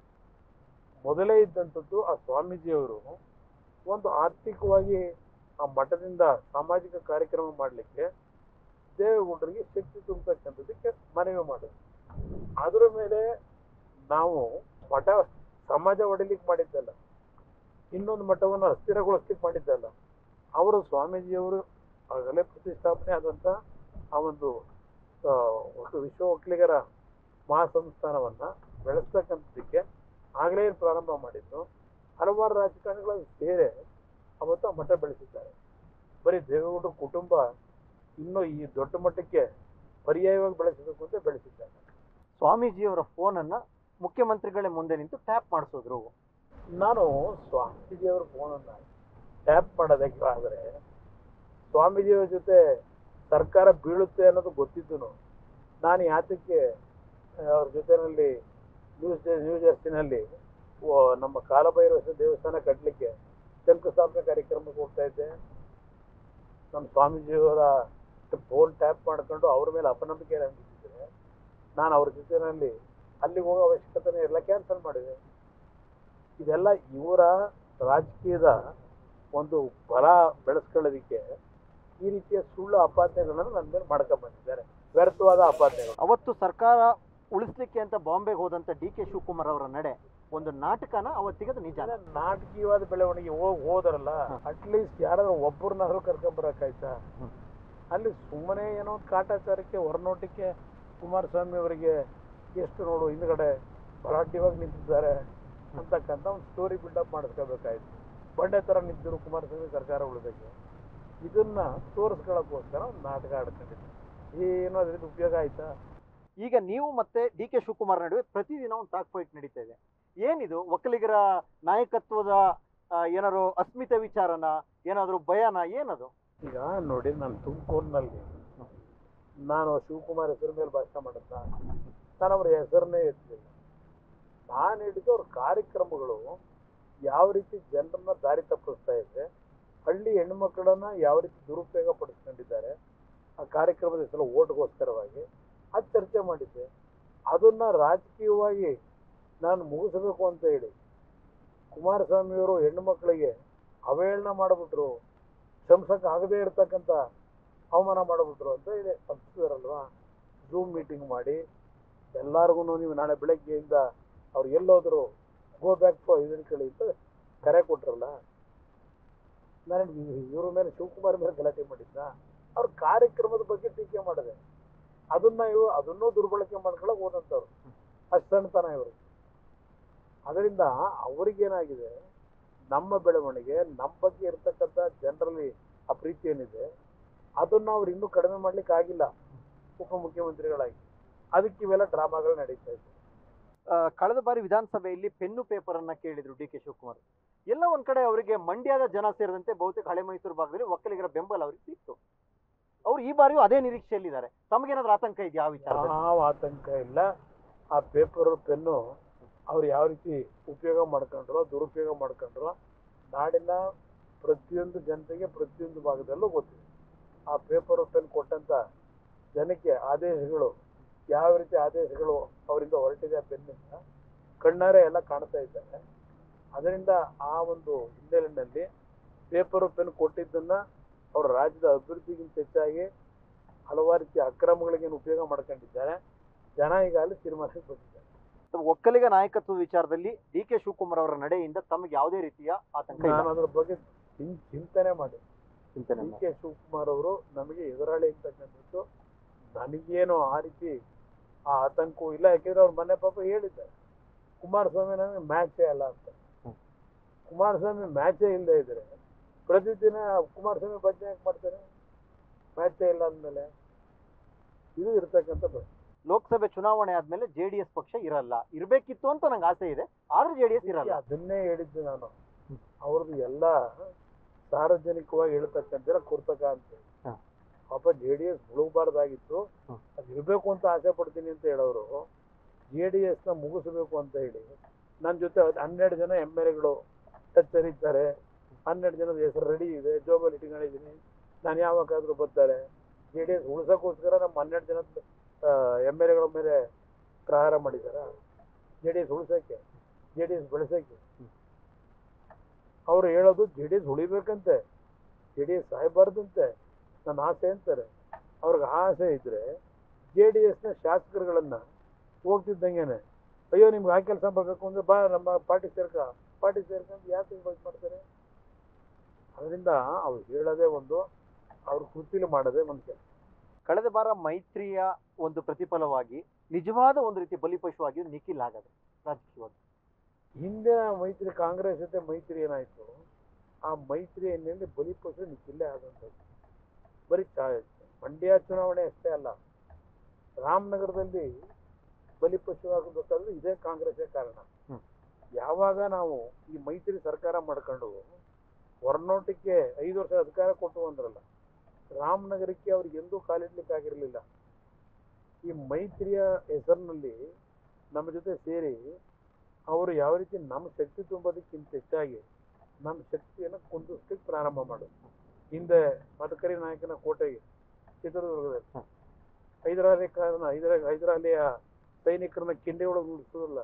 ಮೊದಲೇ ಇದ್ದಂಥದ್ದು ಆ ಸ್ವಾಮೀಜಿಯವರು ಒಂದು ಆರ್ಥಿಕವಾಗಿ ಆ ಮಠದಿಂದ ಸಾಮಾಜಿಕ ಕಾರ್ಯಕ್ರಮ ಮಾಡಲಿಕ್ಕೆ ದೇವೇಗೌಡರಿಗೆ ಶಕ್ತಿ ತುಂಬತಕ್ಕಂಥದ್ದಕ್ಕೆ ಮನವಿ ಮಾಡಿದ್ರು ಅದರ ಮೇಲೆ ನಾವು ಮಠ ಸಮಾಜ ಒಡಿಲಿಕ್ಕೆ ಮಾಡಿದ್ದಲ್ಲ ಇನ್ನೊಂದು ಮಠವನ್ನು ಅಸ್ಥಿರಗೊಳಿಸ್ಲಿಕ್ಕೆ ಮಾಡಿದ್ದಲ್ಲ ಅವರು ಸ್ವಾಮೀಜಿಯವರು ಆಗಲೇ ಪ್ರತಿಷ್ಠಾಪನೆ ಆದಂಥ ಆ ಒಂದು ಆ, ಒಟ್ಟು ವಿಶ್ವ ಒಕ್ಕಲಿಗರ ಮಹಾಸಂಸ್ಥಾನವನ್ನು ಬೆಳೆಸ್ತಕ್ಕಂಥದ್ದಕ್ಕೆ ಆಗಲೇ ಪ್ರಾರಂಭ ಮಾಡಿದ್ದು ಹಲವಾರು ರಾಜಕಾರಣಿಗಳ ಸೇರೆ ಅವತ್ತು ಆ ಮಠ ಬೆಳೆಸಿದ್ದಾರೆ ಬರೀ ದೇವೇಗೌಡರ ಕುಟುಂಬ ಇನ್ನೂ ಈ ದೊಡ್ಡ ಮಟ್ಟಕ್ಕೆ ಪರ್ಯಾಯವಾಗಿ ಬೆಳೆಸಬೇಕು ಅಂತ ಬೆಳೆಸಿದ್ದಾರೆ ಸ್ವಾಮೀಜಿಯವರ ಫೋನ್ ಅನ್ನ ಮುಖ್ಯಮಂತ್ರಿಗಳೇ ಮುಂದೆ ನಿಂತು ಟ್ಯಾಪ್ ಮಾಡಿಸಿದ್ರು ನಾನು ಸ್ವಾಮೀಜಿಯವರ ಫೋನನ್ನು ಟ್ಯಾಪ್ ಮಾಡೋದಕ್ಕೆ ಆದರೆ ಸ್ವಾಮೀಜಿಯವರ ಜೊತೆ ಸರ್ಕಾರ ಬೀಳುತ್ತೆ ಅನ್ನೋದು ಗೊತ್ತಿದ್ದು ನಾನು ಯಾತಕ್ಕೆ ಆ, ಅವ್ರ ಜೊತೆನಲ್ಲಿ ನ್ಯೂಸ್ ನ್ಯೂ ಜರ್ಸಿನಲ್ಲಿ ಓ, ನಮ್ಮ ಕಾಲಭೈರವ ದೇವಸ್ಥಾನ ಕಟ್ಟಲಿಕ್ಕೆ ಶಂಕುಸ್ಥಾಪನೆ ಕಾರ್ಯಕ್ರಮಕ್ಕೆ ಹೋಗ್ತಾ ಇದ್ದೆ ನಮ್ಮ ಸ್ವಾಮೀಜಿಯವರ ಫೋನ್ ಟ್ಯಾಪ್ ಮಾಡ್ಕೊಂಡು ಅವ್ರ ಮೇಲೆ ಅಪನಂಬಿಕೆ ನಂಬಿಸಿದ್ರೆ ನಾನು ಅವ್ರ ಜೊತೆನಲ್ಲಿ ಅಲ್ಲಿಗೆ ಹೋಗೋ ಅವಶ್ಯಕತೆನೇ ಇರಲ್ಲ ಕ್ಯಾನ್ಸಲ್ ಮಾಡಿದೆ ಇದೆಲ್ಲ ಇವರ ರಾಜಕೀಯದ ಒಂದು ಬಲ ಬೆಳೆಸ್ಕೊಳ್ಳೋದಕ್ಕೆ ಈ ರೀತಿಯ ಸುಳ್ಳು ಅಪಾದನೆಗಳನ್ನು ನನ್ನ ಮೇಲೆ ಮಾಡ್ಕೊಂಡ್ ಬಂದಿದ್ದಾರೆ ವ್ಯರ್ಥವಾದ ಅಪಾದನೆಗಳು ಅವತ್ತು ಸರ್ಕಾರ ಉಳಿಸ್ಲಿಕ್ಕೆ ಅಂತ ಬಾಂಬೆಗೆ ಹೋದಂತ ಡಿ ಕೆ ಶಿವಕುಮಾರ್ ಅವರ ನಡೆ ಒಂದು ನಾಟಕನ ಅವತ್ತಿಗೆ ಅದು ನಿಜ ಇದೆಲ್ಲ ನಾಟಕೀಯವಾದ ಬೆಳವಣಿಗೆ ಹೋಗಿ ಹೋದ್ರಲ್ಲ ಹ. ಅಟ್ಲೀಸ್ಟ್ ಯಾರಾದ್ರೂ ಒಬ್ಬರನ್ನಾದ್ರೂ ಕರ್ಕೊಂಬರಕ್ಕಾಯ್ತಾ ಹ್ಮ್. ಅಲ್ಲಿ ಸುಮ್ಮನೆ ಏನೋ ಒಂದು ಕಾಟಾಚಾರಕ್ಕೆ ಹೊರನೋಟಕ್ಕೆ ಕುಮಾರಸ್ವಾಮಿ ಅವರಿಗೆ ಎಷ್ಟು ನೋಡು ಹಿಂದ್ಗಡೆ ಭರಾಟೆವಾಗಿ ನಿಂತಿದ್ದಾರೆ ಅಂತಕ್ಕಂಥ ಒಂದು ಸ್ಟೋರಿ ಬಿಲ್ಡಪ್ ಮಾಡಿಸ್ಕೋಬೇಕಾಯ್ತು ಬಂಡೆ ಥರ ನಿಂತಿದ್ರು ಕುಮಾರಸ್ವಾಮಿ ಸರ್ಕಾರ ಉಳಿದಕ್ಕೆ ಇದನ್ನ ತೋರಿಸ್ಕೊಳ್ಳೋಕ್ಕೋಸ್ಕರ ಒಂದು ನಾಟಕ ಆಡ್ಕೊಂಡಿದ್ದೆ ಏನೋ ಅದರಿಂದ ಉಪಯೋಗ ಆಯ್ತಾ ಈಗ ನೀವು ಮತ್ತೆ ಡಿ ಕೆ ಶಿವಕುಮಾರ್ ನಡುವೆ ಪ್ರತಿದಿನ ಒಂದು ಟಾಕ್ ಫೈಟ್ ನಡೀತಾ ಇದೆ ಏನಿದು ಒಕ್ಕಲಿಗರ ನಾಯಕತ್ವದ ಆ, ಏನಾದ್ರು ಅಸ್ಮಿತೆ ವಿಚಾರನ ಏನಾದ್ರು ಭಯನ ಏನದು ಈಗ ನೋಡಿ ನಾನು ತುಮಕೂರಿನಲ್ಲಿ ನಾನು ಶಿವಕುಮಾರ್ ಹೆಸರು ಮೇಲೆ ಭಾಷಣ ಮಾಡಿದ್ದ ನಾನು ಅವ್ರ ಹೆಸರನ್ನೇ ಎತ್ತಲಿಲ್ಲ ನಾನು ಹಿಡಿದು ಅವ್ರ ಕಾರ್ಯಕ್ರಮಗಳು ಯಾವ ರೀತಿ ಜನರನ್ನ ದಾರಿ ತಪ್ಪಿಸ್ತಾ ಇದೆ ಹಳ್ಳಿ ಹೆಣ್ಮಕ್ಳನ್ನ ಯಾವ ರೀತಿ ದುರುಪಯೋಗ ಪಡಿಸ್ಕೊಂಡಿದ್ದಾರೆ ಆ ಕಾರ್ಯಕ್ರಮದ ಹೆಸರು ಓಟ್ಗೋಸ್ಕರವಾಗಿ ಅದು ಚರ್ಚೆ ಮಾಡಿದ್ದೆ ಅದನ್ನ ರಾಜಕೀಯವಾಗಿ ನಾನು ಮುಗಿಸಬೇಕು ಅಂತ ಹೇಳಿ ಕುಮಾರಸ್ವಾಮಿಯವರು ಹೆಣ್ಣು ಮಕ್ಕಳಿಗೆ ಅವಹೇಳನ ಮಾಡಿಬಿಟ್ರು ಶ್ರಮಿಸಕ್ಕೆ ಆಗದೇ ಇರತಕ್ಕಂಥ ಅವಮಾನ ಮಾಡಿಬಿಟ್ರು ಅಂತ ಇದೆ ತಪ್ಪಿಸಿದಾರಲ್ವಾ ಝೂಮ್ ಮೀಟಿಂಗ್ ಮಾಡಿ ಎಲ್ಲರಿಗೂ ನೀವು ನಾಳೆ ಬೆಳಗ್ಗೆಯಿಂದ ಅವ್ರು ಎಲ್ಲೋದ್ರು ಗೋ ಬ್ಯಾಕ್ ಟು ಇದನ್ನ ಕೇಳಿ ಅಂತ ಕರೆ ಕೊಟ್ರಲ್ಲ ನಾನು ಇವ್ರ ಮೇಲೆ ಶಿವಕುಮಾರ್ ಮೇಲೆ ಗಲಾಟೆ ಮಾಡಿದ್ದ ಅವ್ರ ಕಾರ್ಯಕ್ರಮದ ಬಗ್ಗೆ ಟೀಕೆ ಮಾಡಿದೆ ಅದನ್ನ ಇವು ಅದನ್ನೂ ದುರ್ಬಳಕೆ ಮಾಡ್ಕೊಳಕ್ ಹೋದಂಥವ್ರು ಅಷ್ಟು ಸಣ್ಣತನ ಇವರು ಅದರಿಂದ ಅವ್ರಿಗೇನಾಗಿದೆ ನಮ್ಮ ಬೆಳವಣಿಗೆ ನಮ್ಮ ಬಗ್ಗೆ ಇರ್ತಕ್ಕಂಥ ಜನರಲ್ಲಿ ಆ ಪ್ರೀತಿ ಏನಿದೆ ಅದನ್ನ ಅವ್ರು ಇನ್ನೂ ಕಡಿಮೆ ಮಾಡ್ಲಿಕ್ಕೆ ಆಗಿಲ್ಲ ಉಪಮುಖ್ಯಮಂತ್ರಿಗಳಾಗಿ ಅದಕ್ಕೆ ಇವೆಲ್ಲ ಡ್ರಾಮಾಗಳು ನಡೀತಾ ಇದೆ ಆ, ಕಳೆದ ಬಾರಿ ವಿಧಾನಸಭೆಯಲ್ಲಿ ಪೆನ್ನು ಪೇಪರ್ ಅನ್ನ ಕೇಳಿದ್ರು ಡಿ ಕೆ ಶಿವಕುಮಾರ್ ಎಲ್ಲ ಒಂದ್ ಕಡೆ ಅವರಿಗೆ ಮಂಡ್ಯದ ಜನ ಸೇರಿದಂತೆ ಬಹುತೇಕ ಹಳೆ ಮೈಸೂರು ಭಾಗದಲ್ಲಿ ಒಕ್ಕಲಿಗರ ಬೆಂಬಲ ಅವ್ರಿಗೆ ಸಿಕ್ತು ಅವ್ರು ಈ ಬಾರಿಯೂ ಅದೇ ನಿರೀಕ್ಷೆಯಲ್ಲಿದ್ದಾರೆ ತಮಗೇನಾದ್ರೂ ಆತಂಕ ಇದೆಯಾ ಆ ವಿಚಾರದಲ್ಲಿ ಯಾವ ಆತಂಕ ಇಲ್ಲ ಆ ಪೇಪರು ಪೆನ್ನು ಅವ್ರು ಯಾವ ರೀತಿ ಉಪಯೋಗ ಮಾಡ್ಕೊಂಡ್ರೋ ದುರುಪಯೋಗ ಮಾಡ್ಕೊಂಡ್ರೋ ನಾಡಿನ ಪ್ರತಿಯೊಂದು ಜನತೆಗೆ ಪ್ರತಿಯೊಂದು ಭಾಗದಲ್ಲೂ ಗೊತ್ತಿದೆ ಆ ಪೇಪರು ಪೆನ್ ಕೊಟ್ಟಂತ ಜನಕ್ಕೆ ಆದೇಶಗಳು ಯಾವ ರೀತಿ ಆದೇಶಗಳು ಅವರಿಂದ ಹೊರಟಿದೆ ಆ ಪೆನ್ನಿಂದ ಕಣ್ಣಾರೆ ಎಲ್ಲ ಕಾಣ್ತಾ ಇದ್ದಾರೆ ಅದರಿಂದ ಆ ಒಂದು ಹಿನ್ನೆಲೆಯಲ್ಲಿ ಪೇಪರು ಪೆನ್ ಕೊಟ್ಟಿದ್ದನ್ನ ಅವ್ರ ರಾಜ್ಯದ ಅಭಿವೃದ್ಧಿಗಿಂತ ಹೆಚ್ಚಾಗಿ ಹಲವಾರು ರೀತಿಯ ಅಕ್ರಮಗಳಿಗೇನು ಉಪಯೋಗ ಮಾಡ್ಕೊಂಡಿದ್ದಾರೆ ಜನ ಈಗ ಅಲ್ಲಿ ತೀರ್ಮಾನಕ್ಕೆ ಬಂದಿದ್ದಾರೆ ತಮ್ಮ ಒಕ್ಕಲಿಗ ನಾಯಕತ್ವ ವಿಚಾರದಲ್ಲಿ ಡಿ ಕೆ ಶಿವಕುಮಾರ್ ಅವರ ನಡೆಯಿಂದ ತಮಗೆ ಯಾವುದೇ ರೀತಿಯ ಆತಂಕ ಇಲ್ಲ ನಾನು ಅದ್ರ ಬಗ್ಗೆ ಚಿಂ- ಚಿಂತನೆ ಮಾಡಿ ಚಿಂತನೆ ಡಿ ಮಾಡಿ. ಕೆ ಶಿವಕುಮಾರ್ ಅವರು ನಮಗೆ ಎದುರಾಳಿ ಅಂತಕ್ಕಂಥದ್ದು ನನಗೇನು ಆ ರೀತಿ ಆ ಆತಂಕವೂ ಇಲ್ಲ ಯಾಕೆಂದ್ರೆ ಅವ್ರ ಮನೆ ಪಾಪ ಹೇಳಿದ್ದಾರೆ ಕುಮಾರಸ್ವಾಮಿ ನನಗೆ ಮ್ಯಾಚೇ ಅಲ್ಲ ಅಂತ ಹ್ಮ್. ಕುಮಾರಸ್ವಾಮಿ ಮ್ಯಾಚೇ ಇಲ್ಲದೆ ಇದ್ರೆ ಪ್ರತಿದಿನ ಕುಮಾರಸ್ವಾಮಿ ಭಜನೆ ಯಾಕೆ ಮಾಡ್ತಾರೆ ಮ್ಯಾಚೇ ಇಲ್ಲ ಅಂದಮೇಲೆ ಇದು ಇರ್ತಕ್ಕಂಥ ಪ್ರಶ್ನೆ ಲೋಕಸಭೆ ಚುನಾವಣೆ ಆದ್ಮೇಲೆ ಜೆಡಿಎಸ್ ಪಕ್ಷ ಇರಲ್ಲ ಇರ್ಬೇಕಿತ್ತು ಅಂತ ನಂಗೆ ಆಸೆ ಇದೆ ಆದ್ರೆ ಜೆಡಿಎಸ್ ಇರಲ್ಲ ಅದನ್ನೇ ಹೇಳಿದ್ದು ನಾನು ಅವ್ರದ್ದು ಎಲ್ಲ ಸಾರ್ವಜನಿಕವಾಗಿ ಹೇಳ್ತಕ್ಕಂಥ ಕುರ್ತಕ ಅಂತ ಹೇಳಿ. ಹ. ಪಾಪ ಜೆ ಡಿ ಎಸ್ ಮುಳುಗಬಾರ್ದಾಗಿತ್ತು ಹ. ಅದು ಇರಬೇಕು ಅಂತ ಆಸೆ ಪಡ್ತೀನಿ ಅಂತ ಹೇಳೋರು ಜೆ ಡಿ ಎಸ್ನ ಮುಗಿಸ್ಬೇಕು ಅಂತ ಹೇಳಿ ನನ್ನ ಜೊತೆ ಹತ್- ಹನ್ನೆರಡು ಜನ ಎಮ್ ಎಲ್ ಎಗಳು ಟಚ್ ಇದ್ದಾರೆ ಹನ್ನೆರಡು ಜನದ ಹೆಸರು ರೆಡಿ ಇದೆ ಜೋಬಲ್ಲಿ ಇಟ್ಕೊಂಡಿದ್ದೀನಿ ನಾನು ಯಾವಾಗಾದ್ರೂ ಬರ್ತಾರೆ ಜೆ ಡಿ ಎಸ್ ಉಳ್ಸೋಕ್ಕೋಸ್ಕರ ನಮ್ಮ ಹನ್ನೆರಡು ಜನ ಎಮ್ ಎಲ್ ಎಗಳ ಮೇಲೆ ಪ್ರಹಾರ ಮಾಡಿದಾರ ಜೆ ಡಿ ಎಸ್ ಉಳ್ಸೋಕ್ಕೆ ಜೆ ಡಿ ಎಸ್ ಬೆಳೆಸೋಕ್ಕೆ ಅವ್ರು ಹೇಳೋದು ಜೆ ಡಿ ಎಸ್ ಉಳಿಬೇಕಂತೆ ಜೆ ಡಿ ಎಸ್ ಸಾಯಬಾರ್ದಂತೆ ನನ್ನ ಆಸೆ ಅಂತಾರೆ ಅವ್ರಿಗೆ ಆಸೆ ಇದ್ರೆ ಜೆ ಡಿ ಎಸ್ನ ಶಾಸಕರುಗಳನ್ನ ಹೋಗ್ತಿದ್ದಂಗೆನೆ ಅಯ್ಯೋ ನಿಮ್ಗೆ ಆ ಕೆಲಸ ಮಾಡಬೇಕು ಅಂದ್ರೆ ಬಾ ನಮ್ಮ ಪಾರ್ಟಿ ಸೇರ್ಕ ಪಾರ್ಟಿ ಸೇರ್ಕೊಂಡು ಯಾಕೆ ಹಿಂಗೆ ಮಾಡ್ತಾರೆ ಅದರಿಂದ ಅವ್ರು ಹೇಳೋದೇ ಒಂದು ಅವ್ರ ಕೃತಿಲಿ ಮಾಡೋದೇ ಒಂದು ಕೆಲಸ ಕಳೆದ ಬಾರ ಮೈತ್ರಿಯ ಒಂದು ಪ್ರತಿಫಲವಾಗಿ ನಿಜವಾದ ಒಂದು ರೀತಿ ಬಲಿಪಶುವಾಗಿ ನಿಖಿಲ್ ಆಗದೆ ರಾಜಕೀಯವಾಗಿ ಹಿಂದಿನ ಮೈತ್ರಿ ಕಾಂಗ್ರೆಸ್ ಜೊತೆ ಮೈತ್ರಿ ಏನಾಯ್ತು ಆ ಮೈತ್ರಿ ಎಣ್ಣೆಯಲ್ಲಿ ಬಲಿಪಶು ನಿಕ್ಕಿಲ್ಲೇ ಆದಂಥದ್ದು ಬರೀ ಚಾ ಮಂಡ್ಯ ಚುನಾವಣೆ ಅಷ್ಟೇ ಅಲ್ಲ ರಾಮನಗರದಲ್ಲಿ ಬಲಿಪಶು ಆಗಬೇಕಾದ್ರೆ ಇದೇ ಕಾಂಗ್ರೆಸ್ಸೇ ಕಾರಣ ಹ್ಮ್. ಯಾವಾಗ ನಾವು ಈ ಮೈತ್ರಿ ಸರ್ಕಾರ ಮಾಡ್ಕೊಂಡು ಹೊರನೋಟಕ್ಕೆ ಐದು ವರ್ಷ ಅಧಿಕಾರ ಕೊಟ್ಟು ಅಂದ್ರಲ್ಲ ರಾಮನಗರಕ್ಕೆ ಅವ್ರಿಗೆ ಎಂದೂ ಕಾಲಿಡ್ಲಿಕ್ಕೆ ಆಗಿರಲಿಲ್ಲ ಈ ಮೈತ್ರಿಯ ಹೆಸರಿನಲ್ಲಿ ನಮ್ಮ ಜೊತೆ ಸೇರಿ ಅವರು ಯಾವ ರೀತಿ ನಮ್ಮ ಶಕ್ತಿ ತುಂಬೋದಕ್ಕಿಂತ ಹೆಚ್ಚಾಗಿ ನಮ್ಮ ಶಕ್ತಿಯನ್ನು ಕುಂದಿಸ್ಲಿಕ್ಕೆ ಪ್ರಾರಂಭ ಮಾಡೋದು ಹಿಂದೆ ಮದಕರಿ ನಾಯಕನ ಕೋಟೆಗೆ ಚಿತ್ರದುರ್ಗದಲ್ಲಿ ಹ. ಹೈದರಾಲಿ ಕಾರಣ ಹೈದರ ಹೈದರಾಲಿಯ ಸೈನಿಕರನ್ನ ಕಿಂಡಿ ಒಳಗೆ ಉಳಿಸೋದಿಲ್ಲ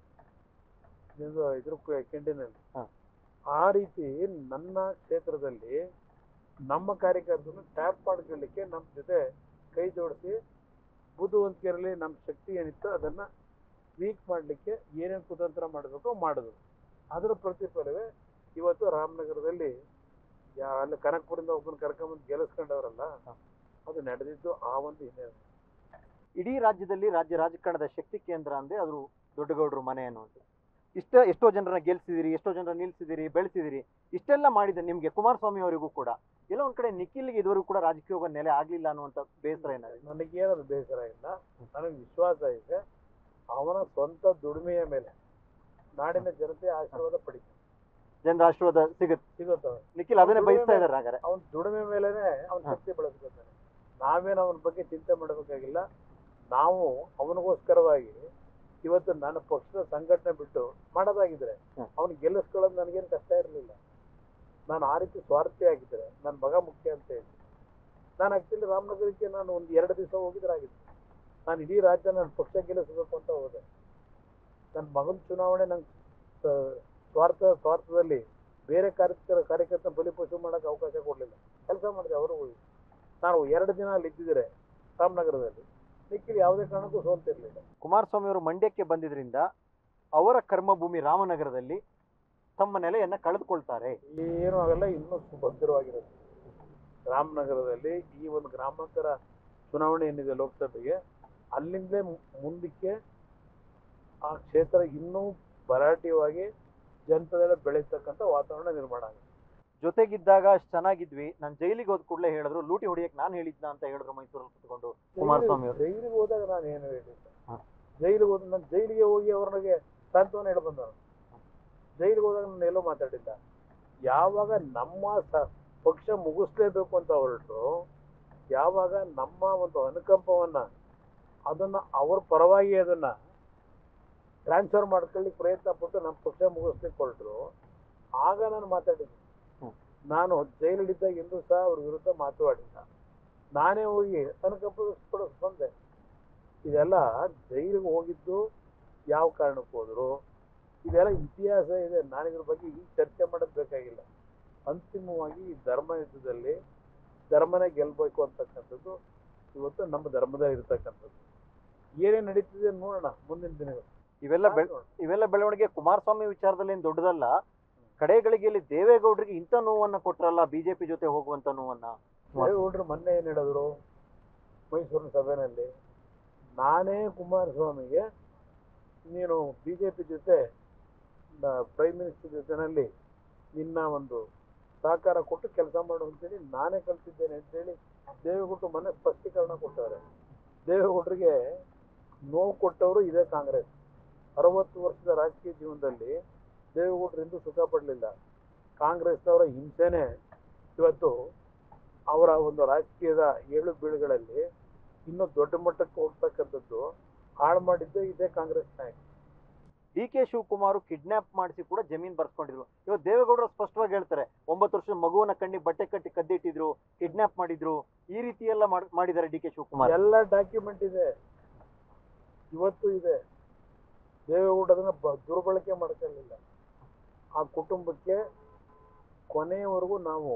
ಇದು ಇದ್ರ ಕು- ಕಿಂಡಿನಲ್ಲಿ ಹ. ಆ ರೀತಿ ನನ್ನ ಕ್ಷೇತ್ರದಲ್ಲಿ ನಮ್ಮ ಕಾರ್ಯಕರ್ತರನ್ನು ಟ್ಯಾಪ್ ಮಾಡ್ಕೊಳ್ಳಿಕ್ಕೆ ನಮ್ಮ ಜೊತೆ ಕೈ ಜೋಡಿಸಿ ಬುದ್ಧಿವಂತಿಕೆಯಲ್ಲಿ ನಮ್ಮ ಶಕ್ತಿ ಏನಿತ್ತು ಅದನ್ನ ವೀಕ್ ಮಾಡಲಿಕ್ಕೆ ಏನೇನು ಕುತಂತ್ರ ಮಾಡಬೇಕು ಮಾಡಿದ್ರು ಅದರ ಪ್ರತಿಫಲವೇ ಇವತ್ತು ರಾಮನಗರದಲ್ಲಿ ಯಾ- ಅಲ್ಲಿ ಕನಕಪುರದಿಂದ ಒಬ್ಬನ ಕರ್ಕೊಂಬಂದು ಗೆಲ್ಲಿಸ್ಕೊಂಡವ್ರಲ್ಲ ಅದು ನಡೆದಿದ್ದು ಆ ಒಂದು ಹಿನ್ನೆಲೆ ಇಡೀ ರಾಜ್ಯದಲ್ಲಿ ರಾಜ್ಯ ರಾಜಕಾರಣದ ಶಕ್ತಿ ಕೇಂದ್ರ ಅಂದ್ರೆ ಅದು ದೊಡ್ಡಗೌಡರು ಮನೆ ಅನ್ನುವಂಥದ್ದು ಇಷ್ಟ ಎಷ್ಟೋ ಜನರನ್ನ ಗೆಲ್ಸಿದಿರಿ ಎಷ್ಟೋ ಜನರ ನಿಲ್ಸಿದಿರಿ ಬೆಳೆಸಿದಿರಿ ಇಷ್ಟೆಲ್ಲ ಮಾಡಿದ ನಿಮ್ಗೆ ಕುಮಾರಸ್ವಾಮಿ ಅವರಿಗೂ ಕೂಡ ಎಲ್ಲ ಒಂದ್ ಕಡೆ ನಿಖಿಲ್ಗೆ ಇದುವರೆಗೂ ಕೂಡ ರಾಜಕೀಯ ನೆಲೆ ಆಗ್ಲಿಲ್ಲ ಅನ್ನುವಂಥ ಬೇಸರ ಏನಾಗಿದೆ ನನಗೇನದು ಬೇಸರ ಇಲ್ಲ ನನಗೆ ವಿಶ್ವಾಸ ಇದೆ ಅವನ ಸ್ವಂತ ದುಡಿಮೆಯ ಮೇಲೆ ನಾಡಿನ ಜನತೆ ಆಶೀರ್ವಾದ ಪಡಿತಾನೆ ಜನರ ಆಶೀರ್ವಾದ ಸಿಗುತ್ತೆ ಸಿಗುತ್ತವೆ ನಿಖಿಲ್ ಅದನ್ನೇ ಬಯಸ್ತಾ ಇದಾರೆ ಹಾಗಾದ್ರೆ ಅವನ ದುಡಿಮೆ ಮೇಲೆನೆ ಅವನ ಹಾ. ಶಕ್ತಿ ಬೆಳೆಸ್ಕೊತಾನೆ ನಾವೇನು ಅವನ ಬಗ್ಗೆ ಚಿಂತೆ ಮಾಡಬೇಕಾಗಿಲ್ಲ ನಾವು ಅವನಿಗೋಸ್ಕರವಾಗಿ ಇವತ್ತು ನನ್ನ ಪಕ್ಷದ ಸಂಘಟನೆ ಬಿಟ್ಟು ಮಾಡೋದಾಗಿದ್ರೆ ಹ್ಮ್. ಅವನು ಗೆಲ್ಲಿಸ್ಕೊಳ್ಳೋದು ನನಗೇನು ಕಷ್ಟ ಇರಲಿಲ್ಲ ನಾನು ಆ ರೀತಿ ಸ್ವಾರ್ಥಿ ಆಗಿದ್ರೆ ನನ್ನ ಮಗ ಮುಖ್ಯ ಅಂತ ಹೇಳಿ ನಾನು ಆಕ್ಚುಲಿ ರಾಮನಗರಕ್ಕೆ ನಾನು ಒಂದು ಎರಡು ದಿವಸ ಹೋಗಿದ್ರಾಗಿತ್ತು ನಾನು ಇಡೀ ರಾಜ್ಯ ನನ್ನ ಪಕ್ಷ ಗೆಲ್ಲಿಸಬೇಕು ಅಂತ ಹೋದೆ ನನ್ನ ಮಗನ ಚುನಾವಣೆ ನಂಗೆ ಸ್ವಾರ್ಥ ಸ್ವಾರ್ಥದಲ್ಲಿ ಬೇರೆ ಕಾರ್ಯಕರ್ತರ ಕಾರ್ಯಕರ್ತ ಬಲಿಪಶು ಮಾಡೋಕೆ ಅವಕಾಶ ಕೊಡಲಿಲ್ಲ ಕೆಲಸ ಮಾಡಿದೆ ಅವರು ಹೋಗಿ ನಾನು ಎರಡು ದಿನ ಅಲ್ಲಿ ಇದ್ದಿದ್ರೆ ರಾಮನಗರದಲ್ಲಿ ನಿಖಿಲ್ ಯಾವುದೇ ಕಾರಣಕ್ಕೂ ಸೋಲ್ತಿರ್ಲಿಲ್ಲ ಕುಮಾರಸ್ವಾಮಿ ಅವರು ಮಂಡ್ಯಕ್ಕೆ ಬಂದಿದ್ರಿಂದ ಅವರ ಕರ್ಮಭೂಮಿ ರಾಮನಗರದಲ್ಲಿ ತಮ್ಮ ನೆಲೆಯನ್ನ ಕಳೆದುಕೊಳ್ತಾರೆ ಏನೂ ಆಗಲ್ಲ ಇನ್ನೂ ಭದ್ರವಾಗಿರುತ್ತೆ ರಾಮನಗರದಲ್ಲಿ ಈ ಒಂದು ಗ್ರಾಮಾಂತರ ಚುನಾವಣೆ ಏನಿದೆ ಲೋಕಸಭೆಗೆ ಅಲ್ಲಿಂದಲೇ ಮು- ಮುಂದಕ್ಕೆ ಆ ಕ್ಷೇತ್ರ ಇನ್ನೂ ಭರಾಟೆಯಾಗಿ ಜನತೆಲ್ಲ ಬೆಳೀತಕ್ಕಂಥ ವಾತಾವರಣ ನಿರ್ಮಾಣ ಆಗುತ್ತೆ ಜೊತೆಗಿದ್ದಾಗ ಅಷ್ಟು ಚೆನ್ನಾಗಿದ್ವಿ ನಾನು ಜೈಲಿಗೆ ಹೋದ ಕೂಡಲೇ ಹೇಳಿದ್ರು ಲೂಟಿ ಹೊಡಿಯಕ್ ನಾನು ಹೇಳಿದ್ನ ಅಂತ ಹೇಳಿದ್ರು ಮೈಸೂರಲ್ಲಿ ಕುತ್ಕೊಂಡು ಕುಮಾರಸ್ವಾಮಿ ಅವರು ಜೈಲಿಗೆ ಹೋದಾಗ ನಾನು ಏನು ಹೇಳಿಲ್ಲ ಹಾ. ಜೈಲಿಗೆ ಹೋದ ನಾನು ಜೈಲಿಗೆ ಹೋಗಿ ಅವ್ರಿಗೆ ಸಾಂತ್ವನ ಹೇಳಿ ಬಂದವನು ಜೈಲಿಗೆ ಹೋದಾಗ ನಾನು ಎಲ್ಲೋ ಮಾತಾಡಿಲ್ಲ ಯಾವಾಗ ನಮ್ಮ ಸ- ಪಕ್ಷ ಮುಗಿಸ್ಲೇಬೇಕು ಅಂತ ಹೊರಟರು ಯಾವಾಗ ನಮ್ಮ ಒಂದು ಅನುಕಂಪವನ್ನ ಅದನ್ನ ಅವ್ರ ಪರವಾಗಿ ಅದನ್ನ ಟ್ರಾನ್ಸ್ಫರ್ ಮಾಡ್ಕೊಳ್ಳಿಕ್ಕೆ ಪ್ರಯತ್ನ ಪಟ್ಟು ನಮ್ಮ ಪಕ್ಷ ಮುಗಿಸ್ಲಿಕ್ಕೆ ಹೊರಟರು ಆಗ ನಾನು ಮಾತಾಡಿದ್ದೆ ಹ್ಮ್. ನಾನು ಜೈಲಲ್ಲಿದ್ದಾಗ ಎಂದೂ ಸಹ ಅವ್ರ ವಿರುದ್ಧ ಮಾತಾಡಿಲ್ಲ ನಾನೇ ಹೋಗಿ ಅನುಕಂಪ ಪಡಿಸ್ ಬಂದೆ ಇದೆಲ್ಲ ಜೈಲಿಗೆ ಹೋಗಿದ್ದು ಯಾವ ಕಾರಣಕ್ಕೆ ಹೋದ್ರು ಇದೆಲ್ಲ ಇತಿಹಾಸ ಇದೆ ನಾನು ಇದ್ರ ಬಗ್ಗೆ ಈಗ ಚರ್ಚೆ ಮಾಡೋದು ಬೇಕಾಗಿಲ್ಲ ಅಂತಿಮವಾಗಿ ಈ ಧರ್ಮ ಯುದ್ಧದಲ್ಲಿ ಧರ್ಮನೇ ಗೆಲ್ಬೇಕು ಅಂತಕ್ಕಂಥದ್ದು ಇವತ್ತು ನಮ್ಮ ಧರ್ಮದಲ್ಲಿ ಇರ್ತಕ್ಕಂಥದ್ದು ಏನೇನು ನಡೀತಿದೆ ನೋಡೋಣ ಮುಂದಿನ ದಿನಗಳು ಇವೆಲ್ಲ ಬೆಳ್ ಇವೆಲ್ಲ ಬೆಳವಣಿಗೆ ಕುಮಾರಸ್ವಾಮಿ ವಿಚಾರದಲ್ಲಿ ಏನು ದೊಡ್ಡದಲ್ಲ ಕಡೆಗಳಿಗೆಯಲ್ಲಿ ದೇವೇಗೌಡರಿಗೆ ಇಂಥ ನೋವನ್ನ ಕೊಟ್ರಲ್ಲ ಬಿಜೆಪಿ ಜೊತೆ ಹೋಗುವಂತ ನೋವನ್ನ ದೇವೇಗೌಡರು ಮೊನ್ನೆ ಏನು ಹೇಳಿದ್ರು ಮೈಸೂರಿನ ಸಭೆಯಲ್ಲಿ ನಾನೇ ಕುಮಾರಸ್ವಾಮಿಗೆ ನೀನು ಬಿ ಜೆ ಪಿ ಜೊತೆ ಪ್ರೈಮ್ ಮಿನಿಸ್ಟರ್ ಜೊತೆನಲ್ಲಿ ನಿನ್ನ ಒಂದು ಸಹಕಾರ ಕೊಟ್ಟು ಕೆಲಸ ಮಾಡು ಅಂತೇಳಿ ನಾನೇ ಕಲ್ತಿದ್ದೇನೆ ಅಂತೇಳಿ ದೇವೇಗೌಡರು ಮೊನ್ನೆ ಸ್ಪಷ್ಟೀಕರಣ ಕೊಟ್ಟವ್ರೆ ದೇವೇಗೌಡರಿಗೆ ನೋವು ಕೊಟ್ಟವರು ಇದೇ ಕಾಂಗ್ರೆಸ್ ಅರವತ್ತು ವರ್ಷದ ರಾಜಕೀಯ ಜೀವನದಲ್ಲಿ ದೇವೇಗೌಡರು ಎಂದೂ ಸುಖ ಪಡಲಿಲ್ಲ ಕಾಂಗ್ರೆಸ್ನವರ ಹಿಂಸೆನೇ ಇವತ್ತು ಅವರ ಒಂದು ರಾಜಕೀಯದ ಏಳು ಬೀಳುಗಳಲ್ಲಿ ಇನ್ನೂ ದೊಡ್ಡ ಮಟ್ಟಕ್ಕೆ ಹೋಗ್ತಕ್ಕಂಥದ್ದು ಹಾಳು ಮಾಡಿದ್ದೇ ಇದೇ ಕಾಂಗ್ರೆಸ್ ನಾಯಕ ಡಿ ಕೆ ಶಿವಕುಮಾರ್ ಕಿಡ್ನಾಪ್ ಮಾಡಿಸಿ ಕೂಡ ಜಮೀನ್ ಬರ್ಸ್ಕೊಂಡಿದ್ರು ಇವತ್ತು ದೇವೇಗೌಡರು ಸ್ಪಷ್ಟವಾಗಿ ಹೇಳ್ತಾರೆ ಒಂಬತ್ತು ವರ್ಷದ ಮಗುವನ್ನ ಕಣ್ಣಿ ಬಟ್ಟೆ ಕಟ್ಟಿ ಕದ್ದಿಟ್ಟಿದ್ರು ಕಿಡ್ನಾಪ್ ಮಾಡಿದ್ರು ಈ ರೀತಿ ಎಲ್ಲ ಮಾಡ್- ಮಾಡಿದ್ದಾರೆ ಡಿ ಕೆ ಶಿವಕುಮಾರ್ ಎಲ್ಲ ಡಾಕ್ಯುಮೆಂಟ್ ಇದೆ ಇವತ್ತು ಇದೆ ದೇವೇಗೌಡ ಅದನ್ನ ಬ- ದುರ್ಬಳಕೆ ಮಾಡ್ಕೊಳ್ಳಿಲ್ಲ ಆ ಕುಟುಂಬಕ್ಕೆ ಕೊನೆಯವರೆಗೂ ನಾವು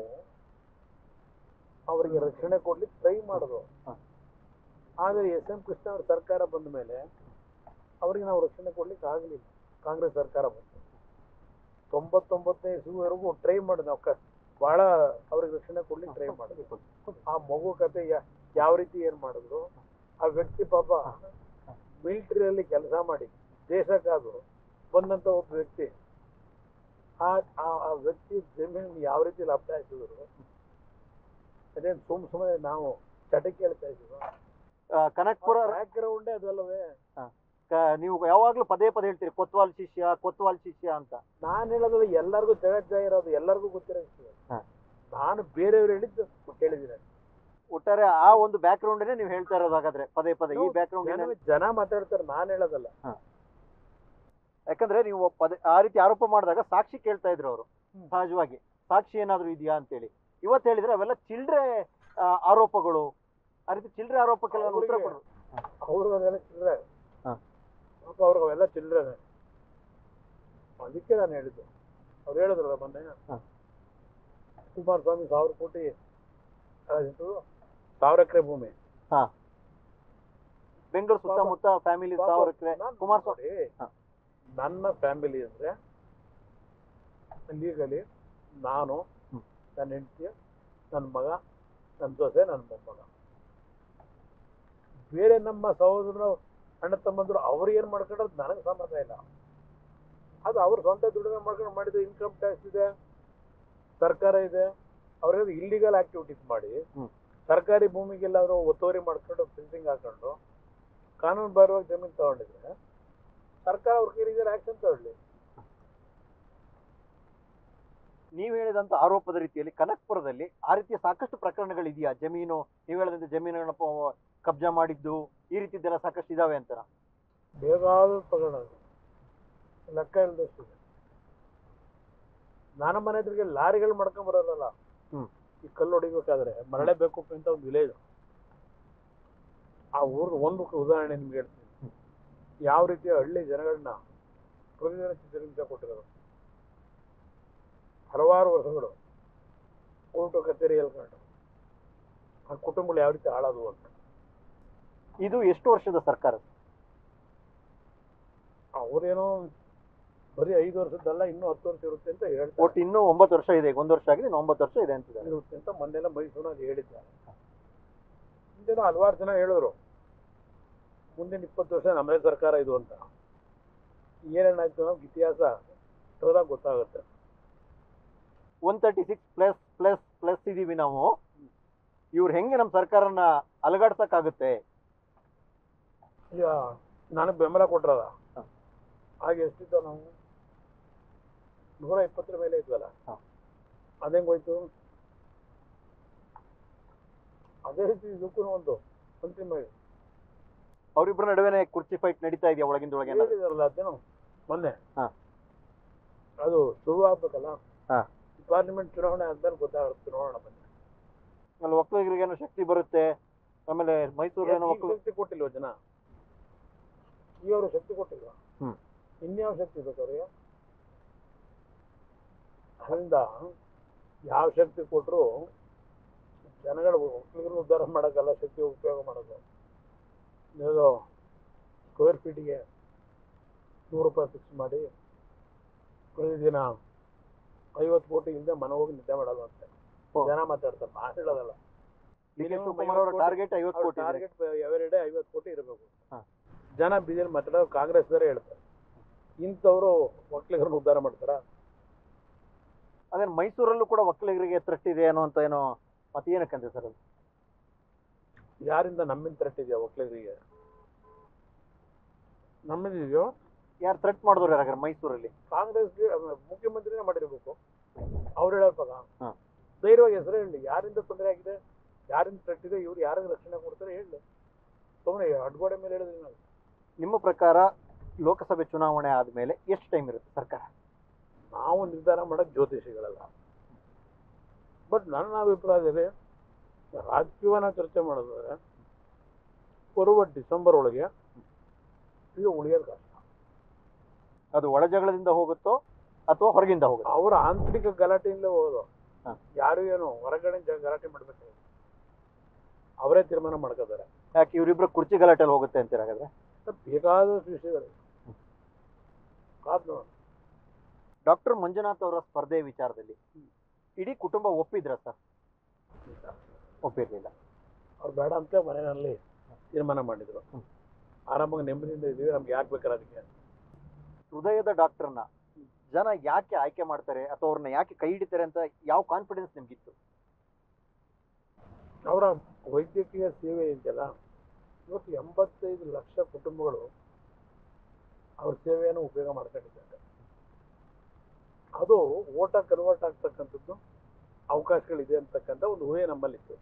ಅವರಿಗೆ ರಕ್ಷಣೆ ಕೊಡ್ಲಿಕ್ಕೆ ಟ್ರೈ ಮಾಡಿದ್ವು ಹ. ಆದರೆ ಎಸ್ ಎಂ ಕೃಷ್ಣ ಅವ್ರ ಸರ್ಕಾರ ಬಂದ ಮೇಲೆ ಅವರಿಗೆ ನಾವು ರಕ್ಷಣೆ ಕೊಡ್ಲಿಕ್ಕೆ ಆಗಲಿಲ್ಲ ಕಾಂಗ್ರೆಸ್ ಸರ್ಕಾರ ಬಂತು ತೊಂಬತ್ತೊಂಬತ್ತನೇ ಇಸುವವರೆಗೂ ಟ್ರೈ ಮಾಡಿದ್ ನಾವು ಕ ಬಹಳ ಅವ್ರಿಗೆ ರಕ್ಷಣೆ ಕೊಡ್ಲಿಕ್ಕೆ ಟ್ರೈ ಮಾಡಿದ್ವಿ ಆ ಮಗು ಕತೆ ಯಾ- ಯಾವ ರೀತಿ ಏನ್ ಮಾಡಿದ್ರು ಆ ವ್ಯಕ್ತಿ ಪಾಪ ಮಿಲಿಟರಿಯಲ್ಲಿ ಕೆಲಸ ಮಾಡಿ ದೇಶಕ್ಕಾದ್ರು ಬಂದಂತ ಒಬ್ಬ ವ್ಯಕ್ತಿ ಆ ಆ- ಆ ವ್ಯಕ್ತಿ ಜಮೀನು ಯಾವ ರೀತಿ ಲಭ್ಯಾಯಿಸಿದ್ರು ಅದೇನ್ ಸುಮ್ ಸುಮ್ಮನೆ ನಾವು ಚಟಕ್ಕೆ ಹೇಳ್ತಾ ಇದ್ದೀವಿ ಆ, ಕನಕ್ಪುರ ಬ್ಯಾಕ್ ಗ್ರೌಂಡೇ ಅದಲ್ಲವೇ ಕ- ನೀವು ಯಾವಾಗ್ಲೂ ಪದೇ ಪದೇ ಹೇಳ್ತೀರಿ ಕೊತ್ವಾಲ್ ಶಿಷ್ಯ ಕೊತ್ವಾಲ್ ಶಿಷ್ಯ ಅಂತ ನಾನು ಹೇಳೋದ್ರಲ್ಲಿ ಎಲ್ಲರಿಗೂ ಜಗಜ್ಜ ಇರೋದು ಎಲ್ಲರಿಗೂ ಗೊತ್ತಿರೋ ವಿಷಯ ಹ. ನಾನು ಬೇರೆಯವ್ರು ಹೇಳಿದ್ದು ಕೇಳಿದ್ದೀನಿ ಒಟ್ಟಾರೆ ಆ ಒಂದು ಬ್ಯಾಕ್ ಗ್ರೌಂಡ್ ನೀವು ಹೇಳ್ತಾ ಇರೋದು ಹಾಗಾದ್ರೆ ಪದೇ ಪದೇ ಈ ಬ್ಯಾಕ್ ಜನ ಗ್ರೌಂಡ್ ಜನ ಮಾತಾಡ್ತಾರೆ ನಾನು ಹೇಳೋದಲ್ಲ ಯಾಕಂದ್ರೆ ನೀವು ಪದೇ ಆ ರೀತಿ ಆರೋಪ ಮಾಡಿದಾಗ ಸಾಕ್ಷಿ ಕೇಳ್ತಾ ಇದ್ರು ಅವರು ಹ್ಮ್. ಸಹಜವಾಗಿ ಸಾಕ್ಷಿ ಏನಾದ್ರು ಇದೆಯಾ ಅಂತೇಳಿ ಇವತ್ತು ಹೇಳಿದ್ರೆ ಅವೆಲ್ಲ ಚಿಲ್ಡ್ರೆ ಆ, ಆರೋಪಗಳು ಆ ರೀತಿ ಚಿಲ್ಡ್ರೆ ಆರೋಪಕ್ಕೆಲ್ಲ ನಾನು ಉತ್ತರ ಅವ್ರಿಗೆ- ಕೊಡು ಅವ್ರಿಗೆ ಅವೆಲ್ಲ ಚಿಲ್ಲರೆ ಹ. ಪಾಪ ಅವ್ರಿಗೆ ಅವೆಲ್ಲ ಚಿಲ್ಲರೆ ಅದಕ್ಕೆ ನಾನು ಹೇಳಿದ್ದು ಅವ್ರು ಹೇಳಿದ್ರಲ್ಲ ಮೊನ್ನೆ ಹ. ಕುಮಾರಸ್ವಾಮಿ ಸಾವಿರ ಕೋಟಿ ಅದಿತ್ತು, ಸಾವಿರ ಎಕರೆ ಭೂಮಿ ಬೆಂಗಳೂರು ಸುತ್ತಮುತ್ತ ಫ್ಯಾಮಿಲಿ ಪಾಪ ಸಾವಿರ ಎಕರೆ ನಾನ್ ಕುಮಾರಸ್ವಾಮಿ ನೋಡಿ, ಹ. ನನ್ನ ಫ್ಯಾಮಿಲಿ ಅಂದ್ರೆ ಲೀಗಲಿ ನಾನು ಹ್ಮ್. ನನ್ನ ಹೆಂಡತಿ ನನ್ನ ಮಗ ನನ್ನ ದೋಸೆ ನನ್ನ ಮೊಮ್ಮಗ ಬೇರೆ ನಮ್ಮ ಸಹೋದರರು ಅಣ್ಣ ತಮ್ಮಂದ್ರು ಅವ್ರು ಏನ್ ಮಾಡ್ಕೊಂಡ್ರೆ ನನಗೆ ಸಂಬಂಧ ಇಲ್ಲ ಅದು ಅವ್ರ ಸ್ವಂತ ದುಡಿಮೆ ಮಾಡ್ಕೊಂಡು ಮಾಡಿದ ಇನ್ಕಮ್ ಟ್ಯಾಕ್ಸ್ ಇದೆ ಸರ್ಕಾರ ಇದೆ ಅವ್ರಿಗೆ ಇಲ್ಲಿಗಲ್ ಆಕ್ಟಿವಿಟೀಸ್ ಮಾಡಿ ಹ್ಮ್. ಸರ್ಕಾರಿ ಭೂಮಿಗೆಲ್ಲಾದ್ರು ಒತ್ತುವರಿ ಮಾಡ್ಕೊಂಡು ಫೆನ್ಸಿಂಗ್ ಹಾಕೊಂಡು ಕಾನೂನು ಬಾರವಾಗಿ ಜಮೀನು ತಗೊಂಡಿದ್ರೆ ಸರ್ಕಾರ ಅವ್ರ ಕೈಲಿಗೆ ಆಕ್ಷನ್ ತಗೊಳ್ಳಿ ನೀವು ಹೇಳಿದಂತ ಆರೋಪದ ರೀತಿಯಲ್ಲಿ ಕನಕ್ಪುರದಲ್ಲಿ ಆ ರೀತಿಯ ಸಾಕಷ್ಟು ಪ್ರಕರಣಗಳಿದೆಯಾ ಜಮೀನು ನೀವು ಹೇಳಿದಂತೆ ಜಮೀನುಗಳನ್ನ ಪ- ಕಬ್ಜಾ ಮಾಡಿದ್ದು ಈ ರೀತಿದ್ದೆಲ್ಲ ಸಾಕಷ್ಟು ಇದಾವೆ ಅಂತ ಬೇಕಾದ ಪ್ರಕರಣ ಅದು. ಲೆಕ್ಕ ಇಲ್ಲದಷ್ಟಿದೆ ನನ್ನ ಮನೆ ಎದುರಿಗೆ ಲಾರಿಗಳು ಮಾಡ್ಕೊಂಡ್ ಬರೋರಲ್ಲ ಹ್ಮ್. ಈ ಕಲ್ಲು ಹೊಡಿಬೇಕಾದ್ರೆ ಮರಳೆ ಬೇಕು ಅಂತ ಒಂದು ವಿಲೇಜ್ ಆ ಊರ್ದು ಒಂದು ಉದಾಹರಣೆ ನಿಮ್ಗೆ ಹೇಳ್ತೀನಿ ಯಾವ ರೀತಿಯ ಹಳ್ಳಿ ಜನಗಳನ್ನ ಪ್ರತಿದಿನ ಚಿತ್ರಹಿಂಸೆ ಕೊಟ್ಟಿರೋದು ಹಲವಾರು ವರ್ಷಗಳು ಕೋರ್ಟು ಕಚೇರಿ ಹೇಳ್ಕೊಂಡು ಆ ಕುಟುಂಬಗಳು ಯಾವ ರೀತಿ ಹಾಳಾದವು ಅಂತ ಇದು ಎಷ್ಟು ವರ್ಷದ ಸರ್ಕಾರ ಅವ್ರೇನೋ ಬರೀ ಐದು ವರ್ಷದ್ದಲ್ಲ ಇನ್ನೂ ಹತ್ತು ವರ್ಷ ಇರುತ್ತೆ ಅಂತ ಹೇಳ್ತಾರೆ ಒಟ್ಟು ಇನ್ನೂ ಒಂಬತ್ತು ವರ್ಷ ಇದೆ ಈಗ ಒಂದು ವರ್ಷ ಆಗಿದೆ ಇನ್ನು ಒಂಬತ್ತು ವರ್ಷ ಇದೆ ಅಂತಿದ್ದಾರೆ ಇರುತ್ತೆ ಅಂತ ಮೊನ್ನೆಲ್ಲ ಮೈಸೂರಿನಲ್ಲಿ ಹೇಳಿದ್ದಾರೆ ಹಿಂದೆನೋ ಹಲವಾರು ಜನ ಹೇಳಿದ್ರು ಮುಂದಿನ ಇಪ್ಪತ್ತು ವರ್ಷ ನಮ್ಮದೇ ಸರ್ಕಾರ ಇದು ಅಂತ ಏನೇನಾಯ್ತು ನಮ್ಗೆ ಇತಿಹಾಸ ತೋರಾಗ ಗೊತ್ತಾಗುತ್ತೆ one thirty six plus plus plus ಇದೀವಿ ನಾವು ಇವ್ರು ಹೆಂಗೆ ನಮ್ಮ ಸರ್ಕಾರನ ಅಲಗಾಡ್ಸಕ್ಕಾಗುತ್ತೆ ಈಗ ನನಗೆ ಬೆಂಬಲ ಕೊಟ್ರದ ಹ. ಹಾಗೆ ಎಷ್ಟಿದ್ದ ನಾವು ನೂರ ಇಪ್ಪತ್ತರ ಮೇಲೆ ಇದ್ವಲ್ಲ ಹ. ಅದೇಂಗೋಯ್ತು ಅದೇ ರೀತಿ ಇದಕ್ಕೂ ಒಂದು ಅಂತಿಮ ಅವರಿಬ್ಬರ ನಡುವೆನೆ ಕುರ್ಚಿ ಫೈಟ್ ನಡೀತಾ ಇದೆಯಾ ಒಳಗಿಂದ ಒಳಗೆ ಏನಾದ್ರು? ಹೇಳಿದಾರಲ್ಲ ಅದೇನೋ ಮೊನ್ನೆ ಹ. ಅದು ಶುರು ಆಗ್ಬೇಕಲ್ಲ ಹ. ಪಾರ್ಲಿಮೆಂಟ್ ಚುನಾವಣೆ ಆದ್ಮೇಲೆ ಗೊತ್ತಾಗುತ್ತೆ ನೋಡೋಣ ಬನ್ನಿ ಆಮೇಲೆ ಒಕ್ಕಲಿಗರಿಗೇನೋ ಶಕ್ತಿ ಬರುತ್ತೆ ಆಮೇಲೆ ಮೈಸೂರೇನೋ ಈಗ ಒಕ್ಕಲು ಶಕ್ತಿ ಕೊಟ್ಟಿಲ್ವ ಜನ ಈಗ ಅವರು ಶಕ್ತಿ ಕೊಟ್ಟಿಲ್ವಾ ಹ್ಮ್. ಇನ್ಯಾವ ಶಕ್ತಿ ಬೇಕು ಅವ್ರಿಗೆ ಅದರಿಂದ ಯಾವ ಶಕ್ತಿ ಕೊಟ್ಟರು ಜನಗಳು ಒಕ್ಕಲಿಗರು ಉದ್ಧಾರ ಮಾಡೋಕ್ಕಲ್ಲ ಶಕ್ತಿ ಉಪಯೋಗ ಮಾಡೋದು ಇದು ಸ್ಕ್ವೇರ್ ಫೀಟಿಗೆ ನೂರು ರೂಪಾಯಿ ಫಿಕ್ಸ್ ಮಾಡಿ ಪ್ರತಿದಿನ ಐವತ್ತು ಕೋಟಿ ಹಿಂದೆ ಮನೆ ಹೋಗಿ ನಿದ್ದೆ ಮಾಡೋದು ಅಂತೆ ಓ. ಜನ ಮಾತಾಡ್ತಾರೆ ಮಾತು ಹೇಳೋದಲ್ಲ ಡಿ ಕೆ minimum ಶಿವಕುಮಾರ್ ಅವರ ಐವತ್ತು ಕೋಟಿ- ಟಾರ್ಗೆಟ್ ಐವತ್ತು ಕೋಟಿ ಇದೆ ಟಾರ್ಗೆಟ್ ಎವರಿ ಡೇ ಐವತ್ತು ಕೋಟಿ ಇರಬೇಕು ಹಾ. ಜನ ಬಿಜೆಪಿ ಮಾತಾಡೋದು ಕಾಂಗ್ರೆಸ್ದವರೇ ಹೇಳ್ತಾರೆ ಇಂಥವ್ರು ಒಕ್ಕಲಿಗರನ್ನ ಉದ್ಧಾರ ಮಾಡ್ತಾರ ಅದೇ ಮೈಸೂರಲ್ಲೂ ಕೂಡ ಒಕ್ಕಲಿಗರಿಗೆ ತಟ್ಟಿದೆ ಅನ್ನೋ ಅಂತ ಏನೋ ಮತ್ತೆ ಏನಕ್ಕಂತೆ ಸರ್ ಅದು ಯಾರಿಂದ ನಮ್ಮಿಂದ ಥ್ರೆಟ್ ಇದೆಯಾ ಒಕ್ಕಲಿಗರಿಗೆ ನಮ್ಮಿದೆಯೋ ಯಾರು ಥ್ರೆಟ್ ಮಾಡಿದವ್ರು ಯಾರಾಗಾರೆ ಮೈಸೂರಲ್ಲಿ ಕಾಂಗ್ರೆಸ್ಗೆ ಅಹ್, ಮುಖ್ಯಮಂತ್ರಿನೇ ಮಾಡಿರ್ಬೇಕು ಅವ್ರು ಹೇಳೋವಾಗ ಹಾ. ಧೈರ್ಯವಾಗಿ ಹೆಸರು ಹೇಳಿ ಯಾರಿಂದ ತೊಂದರೆ ಆಗಿದೆ ಯಾರಿಂದ ಥ್ರೆಟ್ ಇದೆ ಇವ್ರು ಯಾರಿಗೆ ರಕ್ಷಣೆ ಕೊಡ್ತಾರೆ ಹೇಳಿ ಸುಮ್ಮನೆ ಅಡ್ಗೋಡೆ ಮೇಲೆ ಹೇಳಿದ್ರೆ ನಾವು ನಿಮ್ಮ ಪ್ರಕಾರ ಲೋಕಸಭೆ ಚುನಾವಣೆ ಆದ್ಮೇಲೆ ಎಷ್ಟು ಟೈಮ್ ಇರುತ್ತೆ ಸರ್ಕಾರ ನಾವು ನಿರ್ಧಾರ ಮಾಡೋಕ್ಕೆ ಜ್ಯೋತಿಷಿಗಳಲ್ಲ ಬಟ್ ನನ್ನ ಅಭಿಪ್ರಾಯದಲ್ಲಿ ರಾಜಕೀಯನ ಚರ್ಚೆ ಮಾಡೋದಾದ್ರೆ ಬರುವ ಡಿಸೆಂಬರ್ ಒಳಗೆ ಇದು ಉಳಿಯೋದು ಕಷ್ಟ ಅದು ಒಳ ಜಗಳದಿಂದ ಹೋಗುತ್ತೋ ಅಥವಾ ಹೊರಗಿಂದ ಹೋಗುತ್ತೋ ಅವರ ಆಂತರಿಕ ಗಲಾಟೆಯಿಂದಲೇ ಹೋಗೋದು ಹಾ. ಯಾರು ಯಾರು ಏನು ಹೊರಗಡೆ ಜ- ಗಲಾಟೆ ಮಾಡ್ಬೇಕು ಅವರೇ ತೀರ್ಮಾನ ಮಾಡ್ಕೋತಾರೆ ಯಾಕೆ ಇವರಿಬ್ರು ಕುರ್ಚಿ ಗಲಾಟೆಯಲ್ಲಿ ಹೋಗುತ್ತೆ ಅಂತೀರ ಹಾಗಾದ್ರೆ ಬೇಕಾದಷ್ಟು ವಿಷಯಗಳು ಕಾದ್ ನೋಡೋಣ ಡಾಕ್ಟರ್ ಮಂಜುನಾಥ್ ಅವರ ಸ್ಪರ್ಧೆ ವಿಚಾರದಲ್ಲಿ ಇಡೀ ಕುಟುಂಬ ಒಪ್ಪಿದ್ರ ಸರ್ ಒಪ್ಪಿರ್ಲಿಲ್ಲ ಅವ್ರು ಬೇಡ ಅಂತ ಮನೆಯಲ್ಲಿ ತೀರ್ಮಾನ ಮಾಡಿದ್ರು ಹ್ಮ್. ಆರಾಮಾಗಿ ನೆಮ್ಮದಿಯಿಂದ ಇದೀವಿ ನಮ್ಗೆ ಯಾಕೆ ಬೇಕಾರೆ ಅದಕ್ಕೆ ಹೃದಯದ ಡಾಕ್ಟರ್ನ ಜನ ಯಾಕೆ ಆಯ್ಕೆ ಮಾಡ್ತಾರೆ ಅಥವಾ ಅವ್ರನ್ನ ಯಾಕೆ ಕೈ ಹಿಡಿತಾರೆ ಅಂತ ಯಾವ ಕಾನ್ಫಿಡೆನ್ಸ್ ನಿಮ್ಗಿತ್ತು ಅವರ ವೈದ್ಯಕೀಯ ಸೇವೆ ಇದೆಯಲ್ಲ ಇವತ್ತು ಎಂಬತ್ತೈದು ಲಕ್ಷ ಕುಟುಂಬಗಳು ಅವ್ರ ಸೇವೆಯನ್ನು ಉಪಯೋಗ ಮಾಡ್ಕೊಂಡಿದ್ದಾರೆ ಅದು ಓಟ ಕನ್ವರ್ಟ್ ಆಗ್ತಕ್ಕಂಥದ್ದು ಅವಕಾಶಗಳಿದೆ ಅಂತಕ್ಕಂಥ ಒಂದು ಊಹೆ ನಮ್ಮಲ್ಲಿತ್ತು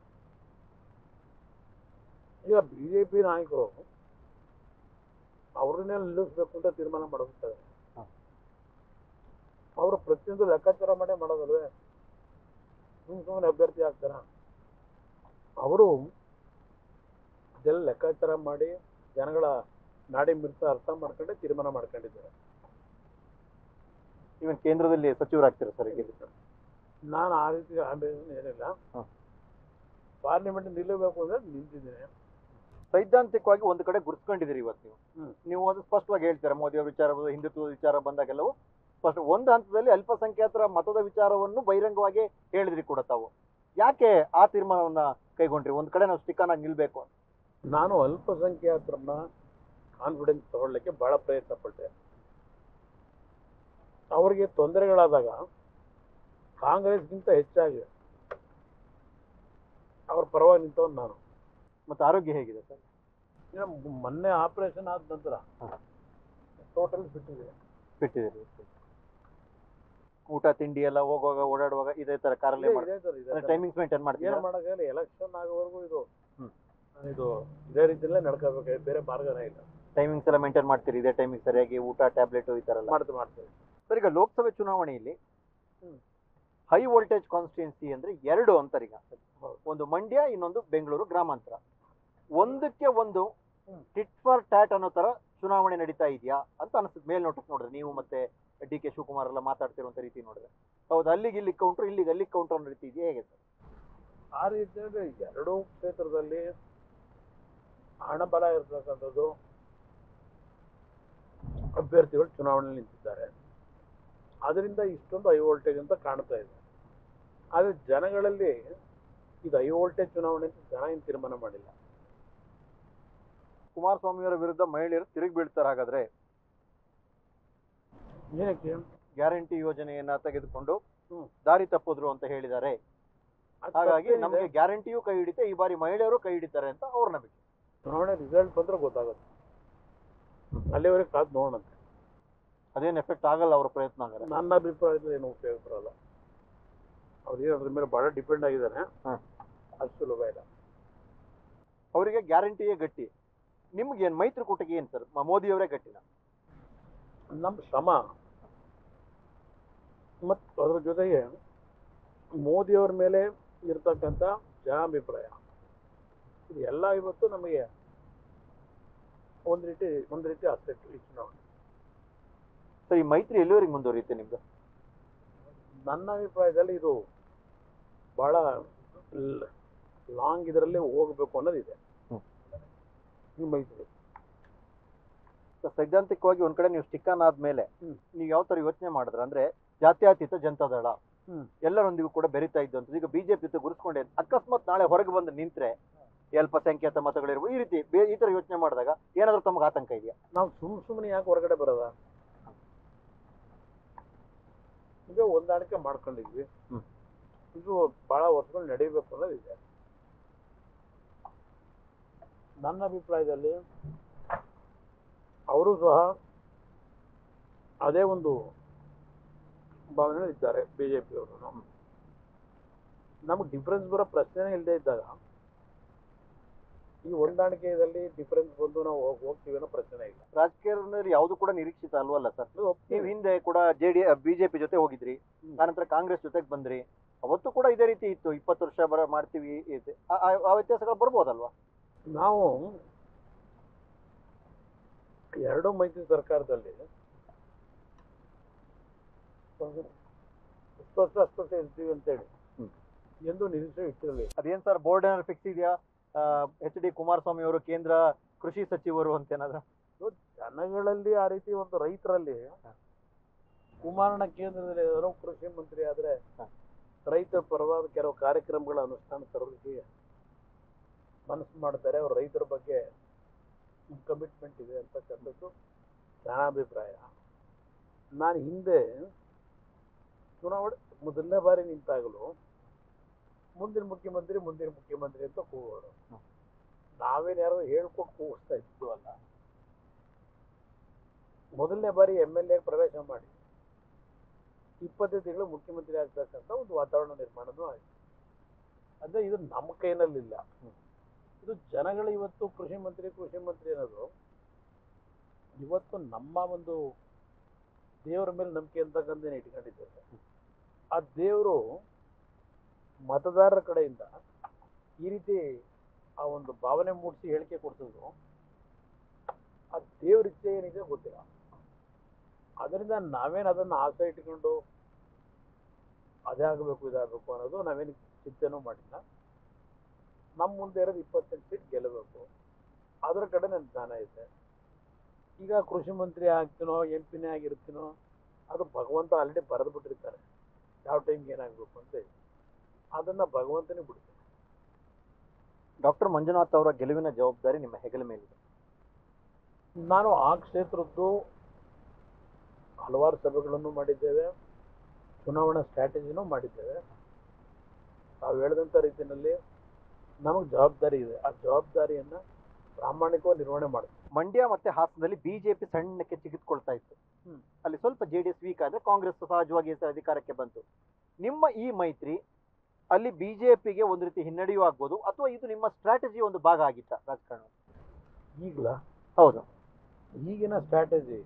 ಈಗ ಬಿ ಜೆ ಪಿ ನಾಯಕರು ಅವ್ರನ್ನೇ ನಿಲ್ಲಿಸ್ಬೇಕು ಅಂತ ತೀರ್ಮಾನ ಮಾಡೋದಿದ್ದಾರೆ ಹ. ಅವರು ಪ್ರತಿಯೊಂದು ಲೆಕ್ಕಾಚಾರ ಮಾಡೇ ಮಾಡೋದಲ್ವೇ ಸುಮ್ಮನೆ ಸುಮ್ಮನೆ ಅಭ್ಯರ್ಥಿ ಆಗ್ತಾರ ಅವರು ಅದೆಲ್ಲ ಲೆಕ್ಕಾಚಾರ ಮಾಡಿ ಜನಗಳ ನಾಡಿ ಮಿರ್ತ ಅರ್ಥ ಮಾಡ್ಕೊಂಡೆ ತೀರ್ಮಾನ ಮಾಡ್ಕೊಂಡಿದ್ದಾರೆ ಇವನ್ ಕೇಂದ್ರದಲ್ಲಿ ಸಚಿವರಾಗ್ತೀರಾ ಸರ್ ಈಗ ನಾನು ಆ ರೀತಿ ಆಂಬಿಷನ್ ಏನಿಲ್ಲ ಹ. ಪಾರ್ಲಿಮೆಂಟ್ ನಿಲ್ಲಬೇಕು ಅಂದ್ರೆ ನಿಂತಿದ್ದೀನಿ ಸೈದ್ಧಾಂತಿಕವಾಗಿ ಒಂದು ಕಡೆ ಗುರ್ಸ್ಕೊಂಡಿದ್ದೀರಿ ಇವತ್ತು ನೀವು ಹ್ಮ್. ನೀವು ಅದು ಸ್ಪಷ್ಟವಾಗಿ ಹೇಳ್ತೀರಾ ಮೋದಿ ಅವರ ವಿಚಾರ ಹಿಂದುತ್ವದ ವಿಚಾರ ಬಂದಾಗೆಲ್ಲವೂ ಸ್ಪಷ್ಟ ಒಂದು ಹಂತದಲ್ಲಿ ಅಲ್ಪಸಂಖ್ಯಾತರ ಮತದ ವಿಚಾರವನ್ನು ಬಹಿರಂಗವಾಗಿ ಹೇಳಿದ್ರಿ ಕೂಡ ತಾವು ಯಾಕೆ ಆ ತೀರ್ಮಾನವನ್ನ ಕೈಗೊಂಡ್ರಿ ಒಂದ್ ಕಡೆ ನಾವು ಸ್ಟಿಕ್ ಆಗಿ ನಿಲ್ಬೇಕು ಅಂತ ನಾನು ಅಲ್ಪಸಂಖ್ಯಾತರನ್ನ ಕಾನ್ಫಿಡೆನ್ಸ್ ತಗೊಳ್ಳಿಕ್ಕೆ ಬಹಳ ಪ್ರಯತ್ನ ಪಟ್ಟೆ ಅವರಿಗೆ ತೊಂದರೆಗಳಾದಾಗ ಕಾಂಗ್ರೆಸ್ಗಿಂತ ಹೆಚ್ಚಾಗಿ ಅವ್ರ ಪರವಾಗಿ ನಿಂತವನು ನಾನು ಮತ್ತೆ ಆರೋಗ್ಯ ಹೇಗಿದೆ ಸರ್ ಈಗ ಮೊನ್ನೆ ಆಪರೇಷನ್ ಆದ ನಂತರ ಹ. ಟೋಟಲ್ ಬಿಟ್ಟಿದೆ ಬಿಟ್ಟಿದ್ದೀರಿ ಊಟ ತಿಂಡಿ ಎಲ್ಲ ಹೋಗುವಾಗ ಓಡಾಡುವಾಗ ಇದೇ ತರ ಕಾರಲ್ಲೇ ಇದೇ- ಮಾಡಿ ಇದೇ ತರ ಇದೆ ತರ. ಟೈಮಿಂಗ್ಸ್ ಮೇಂಟೈನ್ ಮಾಡ್ತೀರಾ ಏನು ಮಾಡೋಕ್ಕಾಗಲ್ಲ ಎಲೆಕ್ಷನ್ ಆಗೋವರೆಗೂ ಇದು ಹ್ಮ್. ಇದು ಇದೇ ರೀತಿಯಲ್ಲೇ ನಡ್ಕೋಬೇಕು ಬೇರೆ ಮಾರ್ಗನೇ ಇಲ್ಲ ಟೈಮಿಂಗ್ಸ್ ಎಲ್ಲ ಮೇಂಟೈನ್ ಮಾಡ್ತೀರಿ ಇದೇ ಟೈಮಿಂಗ್ ಸರಿಯಾಗಿ ಊಟ ಟ್ಯಾಬ್ಲೆಟ್ ಈ ತರ ಎಲ್ಲ ಮಾಡ್ತೀವಿ ಮಾಡ್ತೀವಿ ಸರ್ ಈಗ ಲೋಕಸಭೆ ಚುನಾವಣೆಯಲ್ಲಿ ಹ್ಮ್. ಹೈ ವೋಲ್ಟೇಜ್ ಕಾನ್ಸ್ಟಿಟ್ಯೂನ್ಸಿ ಅಂದ್ರೆ ಎರಡು ಅಂತಾರೆ ಈಗ ಹೌದು. ಒಂದು ಮಂಡ್ಯ ಇನ್ನೊಂದು ಬೆಂಗಳೂರು ಗ್ರಾಮಾಂತರ ಒಂದಕ್ಕೆ ಒಂದು ಹ್ಮ್. ಟಿಟ್ ಫಾರ್ ಟ್ಯಾಟ್ ಅನ್ನೋ ತರ ಚುನಾವಣೆ ನಡೀತಾ ಇದೆಯಾ ಅಂತ ಅನಿಸುತ್ತೆ ಮೇಲ್ನೋಟಕ್ಕೆ ನೋಡಿದ್ರೆ ನೀವು ಮತ್ತೆ ಡಿ ಕೆ ಶಿವಕುಮಾರ್ ಎಲ್ಲ ಮಾತಾಡ್ತಿರುವಂತ ರೀತಿ ನೋಡಿದ್ರೆ ಹೌದು ಅಲ್ಲಿಗೆ ಇಲ್ಲಿ ಕೌಂಟರ್ ಇಲ್ಲಿಗೆ ಅಲ್ಲಿ ಕೌಂಟರ್ ಅನ್ನೋ ರೀತಿ ಇದೆಯಾ ಹೇಗೆ ಸರ್ ಆ ರೀತಿಯಾಗಿ ಎರಡೂ ಕ್ಷೇತ್ರದಲ್ಲಿ ಹಣಬಲ ಇರ್ತಕ್ಕಂಥದ್ದು ಅಭ್ಯರ್ಥಿಗಳು ಚುನಾವಣೆಯಲ್ಲಿ ನಿಂತಿದ್ದಾರೆ ಅದರಿಂದ ಇಷ್ಟೊಂದು ಹೈ ವೋಲ್ಟೇಜ್ ಅಂತ ಕಾಣ್ತಾ ಇದೆ ಆದರೆ ಜನಗಳಲ್ಲಿ ಇದು ಹೈ ವೋಲ್ಟೇಜ್ ಚುನಾವಣೆ ಅಂತ ಜನ ಏನು ತೀರ್ಮಾನ ಮಾಡಿಲ್ಲ ಕುಮಾರಸ್ವಾಮಿಯವರ ವಿರುದ್ಧ ಮಹಿಳೆಯರು ತಿರುಗಿ ಬೀಳ್ತಾರೆ ಹಾಗಾದ್ರೆ ಏನಕ್ಕೆ ಗ್ಯಾರಂಟಿ ಯೋಜನೆಯನ್ನ ತೆಗೆದುಕೊಂಡು ಹ್ಮ್. ದಾರಿ ತಪ್ಪಿದ್ರು ಅಂತ ಹೇಳಿದ್ದಾರೆ ಅದ್ ಹಾಗಾಗಿ ತಪ್ಪೇನಿದೆ. ನಮಗೆ ಗ್ಯಾರಂಟಿಯೂ ಕೈ ಹಿಡಿತೆ ಈ ಬಾರಿ ಮಹಿಳೆಯರು ಕೈ ಹಿಡಿತಾರೆ ಅಂತ ಅವ್ರ ನಂಬಿಕೆ ಚುನಾವಣೆ ರಿಸಲ್ಟ್ ಬಂದ್ರೆ ಗೊತ್ತಾಗುತ್ತೆ ಅಲ್ಲಿವರೆಗೆ ಕಾದು ನೋಡೋಣಂತೆ ಅದೇನು ಎಫೆಕ್ಟ್ ಆಗಲ್ಲ ಅವ್ರ ಪ್ರಯತ್ನ ಆಗಲ್ಲ ನನ್ನ ಅಭಿಪ್ರಾಯದಲ್ಲಿ ಏನು ಉಪಯೋಗ ಬರಲ್ಲ ಅವ್ರಿಗೆ ಅದ್ರ ಮೇಲೆ ಬಹಳ ಡಿಪೆಂಡ್ ಆಗಿದ್ದಾನೆ ಹಾ. ಅಷ್ಟು ಸುಲಭ ಇಲ್ಲ ಅವರಿಗೆ ಗ್ಯಾರಂಟಿಯೇ ಗಟ್ಟಿ ನಿಮ್ಗೆ ಏನ್ ಮೈತ್ರಿಕೂಟಕ್ಕೆ ಏನ್ ಸರ್ ಮೋದಿಯವರೇ ಗಟ್ಟಿನ ನಮ್ಮ ಶ್ರಮ ಮತ್ತು ಅದ್ರ ಜೊತೆಗೆ ಮೋದಿಯವ್ರ ಮೇಲೆ ಇರ್ತಕ್ಕಂಥ ಜನಾಭಿಪ್ರಾಯ ಇದು ಎಲ್ಲ ಇವತ್ತು ನಮಗೆ ಒಂದು ರೀತಿ ಒಂದು ರೀತಿ ಅಸೆಟ್ ಈ ಚುನಾವಣೆ ಸೊ ಈ ಮೈತ್ರಿ ಎಲ್ಲಿವರೆಗೆ ಮುಂದುವರಿಯುತ್ತೆ ನಿಮ್ದು ನನ್ನ ಅಭಿಪ್ರಾಯದಲ್ಲಿ ಇದು ಬಹಳ ಲಾಂಗ್ ಇದರಲ್ಲಿ ಹೋಗಬೇಕು ಅನ್ನೋದಿದೆ ಹ್ಮ್. ಈ ಮೈತ್ರಿ So, ಸೈದ್ಧಾಂತಿಕವಾಗಿ ಒಂದ್ ಕಡೆ ನೀವು ಸ್ಟಿಕ್ ಆನ್ ಆದ್ಮೇಲೆ ಹ್ಮ್. ನೀವು ಯಾವ ತರ ಯೋಚನೆ ಮಾಡಿದ್ರ ಅಂದ್ರೆ ಜಾತ್ಯತೀತ ಜನತಾದಳ ಹ್ಮ್. ಎಲ್ಲರೊಂದಿಗೂ ಕೂಡ ಬೆರಿತಾ ಇದ್ದಂತ ಈಗ ಬಿಜೆಪಿ ಜೊತೆ ಗುರುಸ್ಕೊಂಡೆ ಅಕಸ್ಮಾತ್ ನಾಳೆ ಹೊರಗೆ ಬಂದು ನಿಂತ್ರೆ ಅಲ್ಪಸಂಖ್ಯಾತ ಮತಗಳಿರ್ಬೋದು ಈ ರೀತಿ ಬೇ- ಈ ತರ ಯೋಚನೆ ಮಾಡಿದಾಗ ಏನಾದ್ರೂ ತಮಗೆ ಆತಂಕ ಇದೆಯಾ ನಾವು ಸುಮ್ ಸುಮ್ಮನೆ ಯಾಕೆ ಹೊರಗಡೆ ಬರೋದ ಈಗ ಹೊಂದಾಣಿಕೆ ಮಾಡ್ಕೊಂಡಿದ್ವಿ ಹ್ಮ್. ಇದು ಬಹಳ ವರ್ಷಗಳು ನಡೀಬೇಕು ಅನ್ನೋದಿದೆ ನನ್ನ ಅಭಿಪ್ರಾಯದಲ್ಲಿ ಅವರು ಸಹ ಅದೇ ಒಂದು ಭಾವನೆ ಇದ್ದಾರೆ ಬಿಜೆಪಿ ಅವರು ನಮ್ಗೆ ಡಿಫ್ರೆನ್ಸ್ ಬರೋ ಪ್ರಶ್ನೆನೇ ಇಲ್ಲದೆ ಇದ್ದಾಗ ಈ ಹೊಂದಾಣಿಕೆಯಲ್ಲಿ ಡಿಫ್ರೆನ್ಸ್ ಬಂದು ನಾವು ಹೋಗ್- ಹೋಗ್ತೀವಿ ಅನ್ನೋ ಪ್ರಶ್ನೆ ಇಲ್ಲ ರಾಜಕೀಯದಲ್ಲಿ ಯಾವುದು ಕೂಡ ನಿರೀಕ್ಷಿತ ಅಲ್ವಲ್ಲ ಸರ್ ಅದು ನೀವು ಒಪ್ತೀವಿ. ಹಿಂದೆ ಕೂಡ ಜೆಡಿ ಬಿಜೆಪಿ ಜೊತೆ ಹೋಗಿದ್ರಿ ಹ್ಮ್. ಆನಂತರ ಕಾಂಗ್ರೆಸ್ ಜೊತೆಗೆ ಬಂದ್ರಿ ಅವತ್ತು ಕೂಡ ಇದೇ ರೀತಿ ಇತ್ತು ಇಪ್ಪತ್ತು ವರ್ಷ ಬರ ಮಾಡ್ತೀವಿ ಇದೆ. ಆ- ಆ- ಆ ವ್ಯತ್ಯಾಸಗಳು ಬರ್ಬೋದಲ್ವಾ ನಾವು ಎರಡು ಮೈತ್ರಿ ಸರ್ಕಾರದಲ್ಲಿ ಒಂದು ಇಷ್ಟು ವರ್ಷ ಅಷ್ಟು ವರ್ಷ ಇರ್ತೀವಿ ಅಂತೇಳಿ ಹ್ಮ್. ಎಂದು ನಿರೀಕ್ಷೆ ಇಟ್ಟಿರಲಿಲ್ಲ ಅದೇನ್ ಸರ್ ಬೋರ್ಡ್ ಏನಾದ್ರು ಫಿಕ್ಸ್ ಇದೆಯಾ ಎಚ್ ಡಿ ಕುಮಾರಸ್ವಾಮಿ ಅವರು ಕೇಂದ್ರ ಕೃಷಿ ಸಚಿವರು ಅಂತ ಏನಾದ್ರು ಜನಗಳಲ್ಲಿ ಆ ರೀತಿ ಒಂದು ರೈತರಲ್ಲಿ ಕುಮಾರಣ್ಣ ಕೇಂದ್ರದಲ್ಲಿ ಏನಾದ್ರು ಕೃಷಿ ಮಂತ್ರಿ ಆದ್ರೆ ಹ. ರೈತರ ಪರವಾದ ಕೆಲವು ಕಾರ್ಯಕ್ರಮಗಳ ಅನುಷ್ಠಾನ ತರೋದಕ್ಕೆ ಮನಸ್ಸು ಮಾಡ್ತಾರೆ ಅವ್ರ ರೈತರ ಬಗ್ಗೆ ಕಮಿಟ್ಮೆಂಟ್ ಇದೆ ಅಂತಕ್ಕಂಥದ್ದು ಜನಾಭಿಪ್ರಾಯ ನಾನು ಹಿಂದೆ ಚುನಾವಣೆ ಮೊದಲನೇ ಬಾರಿ ನಿಂತಾಗಲೂ ಮುಂದಿನ ಮುಖ್ಯಮಂತ್ರಿ ಮುಂದಿನ ಮುಖ್ಯಮಂತ್ರಿ ಅಂತ ಕೂಗೋರು ಹ. ನಾವೇನು ಯಾರೋ ಹೇಳ್ಕೊಟ್ಟು ಕೂಗಿಸ್ತಾ ಇದ್ದು ಅಲ್ಲ ಮೊದಲನೇ ಬಾರಿ ಎಮ್ ಎಲ್ ಎ ಪ್ರವೇಶ ಮಾಡಿ ಇಪ್ಪತ್ತೈದು ತಿಂಗಳು ಮುಖ್ಯಮಂತ್ರಿ ಆಗ್ತಕ್ಕಂಥ ಒಂದು ವಾತಾವರಣ ನಿರ್ಮಾಣನೂ ಆಯಿತು ಅಂದರೆ ಇದು ನಮ್ಮ ಕೈನಲ್ಲಿಲ್ಲ ಇದು ಜನಗಳು ಇವತ್ತು ಕೃಷಿ ಮಂತ್ರಿ ಕೃಷಿ ಮಂತ್ರಿ ಅನ್ನೋದು ಇವತ್ತು ನಮ್ಮ ಒಂದು ದೇವರ ಮೇಲೆ ನಂಬಿಕೆ ಅಂತಕ್ಕಂಥದ್ದು ಇಟ್ಕೊಂಡಿದ್ದೇವೆ ಆ ದೇವರು ಮತದಾರರ ಕಡೆಯಿಂದ ಈ ರೀತಿ ಆ ಒಂದು ಭಾವನೆ ಮೂಡಿಸಿ ಹೇಳಿಕೆ ಕೊಡ್ತಿದ್ರು ಆ ದೇವ್ರ ಇಚ್ಛೆ ಏನಿದೆ ಗೊತ್ತಿಲ್ಲ ಅದರಿಂದ ನಾವೇನು ಅದನ್ನು ಆಸೆ ಇಟ್ಕೊಂಡು ಅದೇ ಆಗಬೇಕು ಇದಾಗಬೇಕು ಅನ್ನೋದು ನಾವೇನು ಚಿಂತೆನೂ ಮಾಡಿಲ್ಲ ನಮ್ಮ ಮುಂದೆ ಇರೋದು ಇಪ್ಪತ್ತೆಂಟು ಸೀಟ್ ಗೆಲ್ಲಬೇಕು ಅದರ ಕಡೆ ನನ್ನ ಜ್ಞಾನ ಇದೆ ಈಗ ಕೃಷಿ ಮಂತ್ರಿ ಆಗ್ತೀನೋ ಎಂ ಪಿನೇ ಆಗಿರ್ತೀನೋ ಅದು ಭಗವಂತ ಆಲ್ರೆಡಿ ಬರೆದು ಬಿಟ್ಟಿರ್ತಾರೆ ಯಾವ ಟೈಮ್ಗೆ ಏನಾಗಬೇಕು ಅಂತ ಹೇಳಿ ಅದನ್ನು ಭಗವಂತನೇ ಬಿಡ್ತಾನೆ ಡಾಕ್ಟರ್ ಮಂಜುನಾಥ್ ಅವರ ಗೆಲುವಿನ ಜವಾಬ್ದಾರಿ ನಿಮ್ಮ ಹೆಗಲ ಮೇಲಿದೆ ನಾನು ಆ ಕ್ಷೇತ್ರದ್ದು ಹಲವಾರು ಸಭೆಗಳನ್ನು ಮಾಡಿದ್ದೇವೆ ಚುನಾವಣಾ ಸ್ಟ್ರಾಟಜಿನೂ ಮಾಡಿದ್ದೇವೆ ತಾವು ಹೇಳಿದಂಥ ರೀತಿಯಲ್ಲಿ ನಮಗೆ ಜವಾಬ್ದಾರಿ ಇದೆ ಆ ಜವಾಬ್ದಾರಿಯನ್ನು ಪ್ರಾಮಾಣಿಕವಾಗಿ ನಿರ್ವಹಣೆ ಮಾಡ್ತೀವಿ ಮಂಡ್ಯ ಮತ್ತೆ ಹಾಸನದಲ್ಲಿ ಬಿಜೆಪಿ ಸಣ್ಣಕ್ಕೆ ಚಿಗಿತ್ಕೊಳ್ತಾ ಇತ್ತು ಹ್ಮ್. ಅಲ್ಲಿ ಸ್ವಲ್ಪ ಜೆ ಡಿ ಎಸ್ ವೀಕ್ ಆದ್ರೆ ಕಾಂಗ್ರೆಸ್ ಸಹಜವಾಗಿ ಅಧಿಕಾರಕ್ಕೆ ಬಂತು ನಿಮ್ಮ ಈ ಮೈತ್ರಿ ಅಲ್ಲಿ ಬಿಜೆಪಿಗೆ ಒಂದು ರೀತಿ ಹಿನ್ನಡೆಯೂ ಆಗ್ಬೋದು ಅಥವಾ ಇದು ನಿಮ್ಮ ಸ್ಟ್ರಾಟಜಿ ಒಂದು ಭಾಗ ಆಗಿತ್ತ ರಾಜಕಾರಣ ಈಗಲ ಹೌದು ಈಗಿನ ಸ್ಟ್ರಾಟಜಿ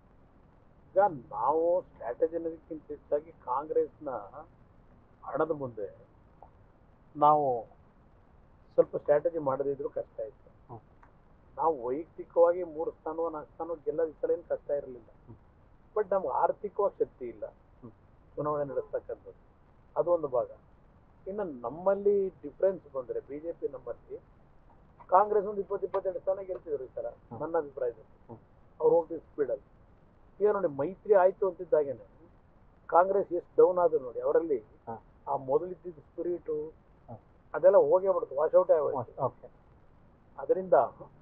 ಈಗ ನಾವು ಸ್ಟ್ರಾಟಜಿ ಅನ್ನೋದಕ್ಕಿಂತ ಹೆಚ್ಚಾಗಿ ಕಾಂಗ್ರೆಸ್ನ ಹಣದ ಮುಂದೆ ನಾವು ಸ್ವಲ್ಪ ಸ್ಟ್ರಾಟಜಿ ಮಾಡದಿದ್ರು ಕಷ್ಟ ಇತ್ತು ಹ್ಮ್. ನಾವು ವೈಯಕ್ತಿಕವಾಗಿ ಮೂರು ಸ್ಥಾನವೋ ನಾಲ್ಕು ಸ್ಥಾನವೋ ಗೆಲ್ಲೋದು ಈ ಸಲ ಏನು ಕಷ್ಟ ಇರಲಿಲ್ಲ ಬಟ್ ನಮ್ಗೆ ಆರ್ಥಿಕವಾಗಿ ಶಕ್ತಿ ಇಲ್ಲ ಹ್ಮ್. ಚುನಾವಣೆ ನಡೆಸ್ತಕ್ಕಂಥದ್ದು ಅದೊಂದು ಭಾಗ ಇನ್ನು ನಮ್ಮಲ್ಲಿ ಡಿಫ್ರೆನ್ಸ್ ಬಂದರೆ ಬಿ ಜೆ ಪಿ ನಮ್ಮಲ್ಲಿ ಕಾಂಗ್ರೆಸ್ ಒಂದು ಇಪ್ಪತ್ತು ಇಪ್ಪತ್ತೆರಡು ಸ್ಥಾನ ಗೆಲ್ತಿದ್ರು ಈ ಸಲ ಹ್ಮ್. ನನ್ನ ಅಭಿಪ್ರಾಯದಲ್ಲಿ ಹ್ಮ್. ಅವ್ರು ಹೋಗ್ತಿದ್ದ ಸ್ಪೀಡಲ್ಲಿ ಈಗ ನೋಡಿ ಮೈತ್ರಿ ಆಯ್ತು ಅಂತಿದ್ದಾಗೇನೆ ಕಾಂಗ್ರೆಸ್ ಎಷ್ಟು ಡೌನ್ ಆದ್ರು ನೋಡಿ ಅವರಲ್ಲಿ ಹ. ಆ ಮೊದಲಿದ್ದ ಸ್ಪಿರಿಟು ಹ. ಅದೆಲ್ಲ ಹೋಗೇ ಬಿಡ್ತು ವಾಶೌಟ್ ಆಗೋಯ್ತು ಓಕೆ ಅದರಿಂದ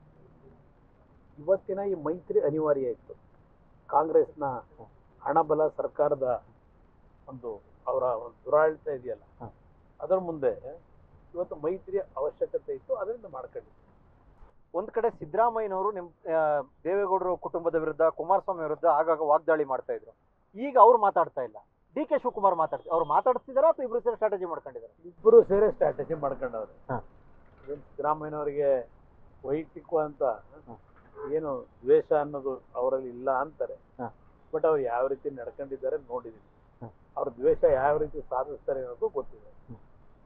ಇವತ್ತಿನ ಈ ಮೈತ್ರಿ ಅನಿವಾರ್ಯ ಇತ್ತು ಕಾಂಗ್ರೆಸ್ನ ಹಣಬಲ ಸರ್ಕಾರದ ಒಂದು ಅವರ ಒಂದು ದುರಾಡಳಿತ ಇದೆಯಲ್ಲ ಹ. ಅದರ ಮುಂದೆ ಇವತ್ತು ಮೈತ್ರಿಯ ಅವಶ್ಯಕತೆ ಇತ್ತು ಅದರಿಂದ ಮಾಡ್ಕೊಂಡಿದ್ದೆ ಒಂದ್ ಕಡೆ ಸಿದ್ದರಾಮಯ್ಯನವರು ನಿಮ್ ಆ, ದೇವೇಗೌಡರು ಕುಟುಂಬದ ವಿರುದ್ಧ ಕುಮಾರಸ್ವಾಮಿ ವಿರುದ್ಧ ಆಗಾಗ ವಾಗ್ದಾಳಿ ಮಾಡ್ತಾ ಇದ್ರು ಈಗ ಅವ್ರು ಮಾತಾಡ್ತಾ ಇಲ್ಲ ಡಿ ಕೆ ಶಿವಕುಮಾರ್ ಮಾತಾಡ್ತಾರೆ ಅವ್ರು ಮಾತಾಡ್ತಿದಾರ ಅಥವಾ ಇಬ್ರು ಸೇರಿ ಸ್ಟ್ರಾಟಜಿ ಮಾಡ್ಕೊಂಡಿದ್ದಾರೆ ಇಬ್ಬರು ಸೇರಿ ಸ್ಟ್ರಾಟಜಿ ಮಾಡ್ಕೊಂಡವ್ರೆ ಹ. ಏನು ಸಿದ್ದರಾಮಯ್ಯನವರಿಗೆ ವೈಯಕ್ತಿಕವಾದಂತ ಹ. ಏನು ದ್ವೇಷ ಅನ್ನೋದು ಅವರಲ್ಲಿ ಇಲ್ಲ ಅಂತಾರೆ ಹ. ಬಟ್ ಅವ್ರು ಯಾವ ರೀತಿ ನಡ್ಕೊಂಡಿದ್ದಾರೆ ನೋಡಿದೀನಿ ಹ. ಅವ್ರ ದ್ವೇಷ ಯಾವ ರೀತಿ ಸಾಧಿಸ್ತಾರೆ ಅನ್ನೋದು ಗೊತ್ತಿದೆ ಹ್ಮ್.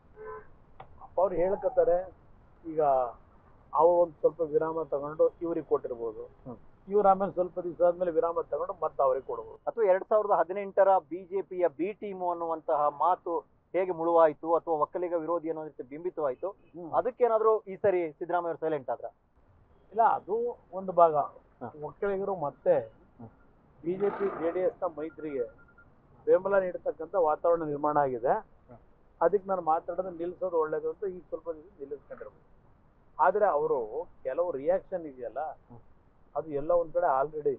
ಅವ್ರು ಹೇಳ್ಕತ್ತಾರೆ ಈಗ ಅವ್ರು ಒಂದು ಸ್ವಲ್ಪ ವಿರಾಮ ತಗೊಂಡು ಇವ್ರಿಗೆ ಕೊಟ್ಟಿರ್ಬೋದು ಹ್ಮ್. ಇವ್ರು ಆಮೇಲೆ ಸ್ವಲ್ಪ ದಿವಸ ಆದ್ಮೇಲೆ ವಿರಾಮ ತಗೊಂಡು ಮತ್ತೆ ಅವ್ರಿಗೆ ಕೊಡ್ಬೋದು ಅಥವಾ ಎರಡ್ ಸಾವಿರದ ಹದಿನೆಂಟರ ಬಿಜೆಪಿಯ ಬಿ ಟೀಮು ಅನ್ನುವಂತಹ ಮಾತು ಹೇಗೆ ಮುಳುವಾಯಿತು ಅಥವಾ ಒಕ್ಕಲಿಗ ವಿರೋಧಿ ಅನ್ನೋ ರೀತಿ ಬಿಂಬಿತವಾಯಿತು ಅದಕ್ಕೇನಾದ್ರೂ ಈ ಸರಿ ಸಿದ್ದರಾಮಯ್ಯ ಅವರು ಸೈಲೆಂಟ್ ಆದ್ರ ಇಲ್ಲ ಅದು ಒಂದು ಭಾಗ ಹ. ಒಕ್ಕಲಿಗರು ಮತ್ತೆ ಹ. ಬಿಜೆಪಿ ಜೆ ಡಿ ಎಸ್ನ ಮೈತ್ರಿಗೆ ಬೆಂಬಲ ನೀಡತಕ್ಕಂಥ ವಾತಾವರಣ ನಿರ್ಮಾಣ ಆಗಿದೆ ಹ. ಅದಕ್ಕೆ ನಾನು ಮಾತಾಡೋದು ನಿಲ್ಲಿಸೋದು ಒಳ್ಳೇದು ಅಂತ ಈಗ ಸ್ವಲ್ಪ ದಿವಸ ನಿಲ್ಲಿಸ್ಕೊಂಡಿರ್ಬೋದು ಆದರೆ ಅವರು ಕೆಲವು ರಿಯಾಕ್ಷನ್ ಇದೆಯಲ್ಲ ಹ. ಅದು ಎಲ್ಲ ಒಂದು ಕಡೆ ಆಲ್ರೆಡಿ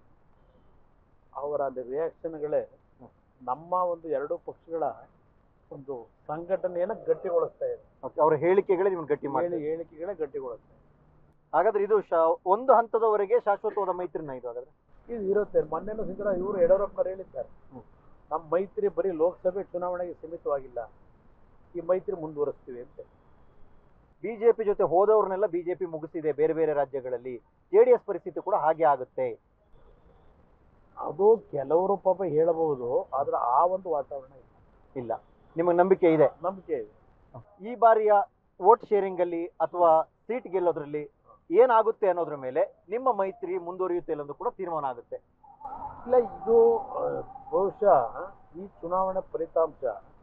ಅವರ ಅಲ್ಲಿ ರಿಯಾಕ್ಷನ್ಗಳೇ ಹ. ನಮ್ಮ ಒಂದು ಎರಡೂ ಪಕ್ಷಗಳ ಒಂದು ಸಂಘಟನೆಯನ್ನು ಗಟ್ಟಿಗೊಳಿಸ್ತಾ ಇದೆ ಅವರ ಹೇಳಿಕೆಗಳೇ ನಿಮ್ಗೆ ಗಟ್ಟಿ ಮಾಡಿ ಹೇಳಿ ಹೇಳಿಕೆಗಳೇ ಗಟ್ಟಿಗೊಳಿಸ್ತಾ ಇದೆ ಹಾಗಾದ್ರೆ ಇದು ಶಾ- ಒಂದು ಹಂತದವರೆಗೆ ಶಾಶ್ವತವಾದ ಮೈತ್ರಿನ ಇದು ಹಾಗಾದ್ರೆ ಇದು ಇರುತ್ತೆ ಮೊನ್ನೆನೂ ಸಿದ್ದರ ಇವರು ಯಡಿಯೂರಪ್ಪರು ಹೇಳಿದ್ದಾರೆ ಹ್ಮ್. ನಮ್ಮ ಮೈತ್ರಿ ಬರೀ ಲೋಕಸಭೆ ಚುನಾವಣೆಗೆ ಸೀಮಿತವಾಗಿಲ್ಲ ಈ ಮೈತ್ರಿ ಮುಂದುವರಿಸ್ತೀವಿ ಅಂತ ಬಿಜೆಪಿ ಜೊತೆ ಹೋದವ್ರನ್ನೆಲ್ಲ ಬಿಜೆಪಿ ಮುಗಿಸಿದೆ ಬೇರೆ ಬೇರೆ ರಾಜ್ಯಗಳಲ್ಲಿ ಜೆಡಿಎಸ್ ಪರಿಸ್ಥಿತಿ ಕೂಡ ಹಾಗೆ ಆಗುತ್ತೆ ಅದು ಕೆಲವರು ಪಾಪ ಹೇಳಬಹುದು ಆದ್ರೆ ಆ ಒಂದು ವಾತಾವರಣ ಇಲ್ಲ ಇಲ್ಲ ನಿಮಗೆ ನಂಬಿಕೆ ಇದೆ ನಂಬಿಕೆ ಇದೆ ಈ ಬಾರಿಯ ವೋಟ್ ಶೇರಿಂಗ್ ಅಲ್ಲಿ ಅಥವಾ ಸೀಟ್ ಗೆಲ್ಲೋದ್ರಲ್ಲಿ ಏನಾಗುತ್ತೆ ಅನ್ನೋದ್ರ ಮೇಲೆ ನಿಮ್ಮ ಮೈತ್ರಿ ಮುಂದುವರಿಯುತ್ತೆ ಅನ್ನೋದು ಕೂಡ ತೀರ್ಮಾನ ಆಗುತ್ತೆ ಇಲ್ಲ ಇದು ಆ, ಬಹುಶಃ ಈ ಚುನಾವಣೆ ಫಲಿತಾಂಶ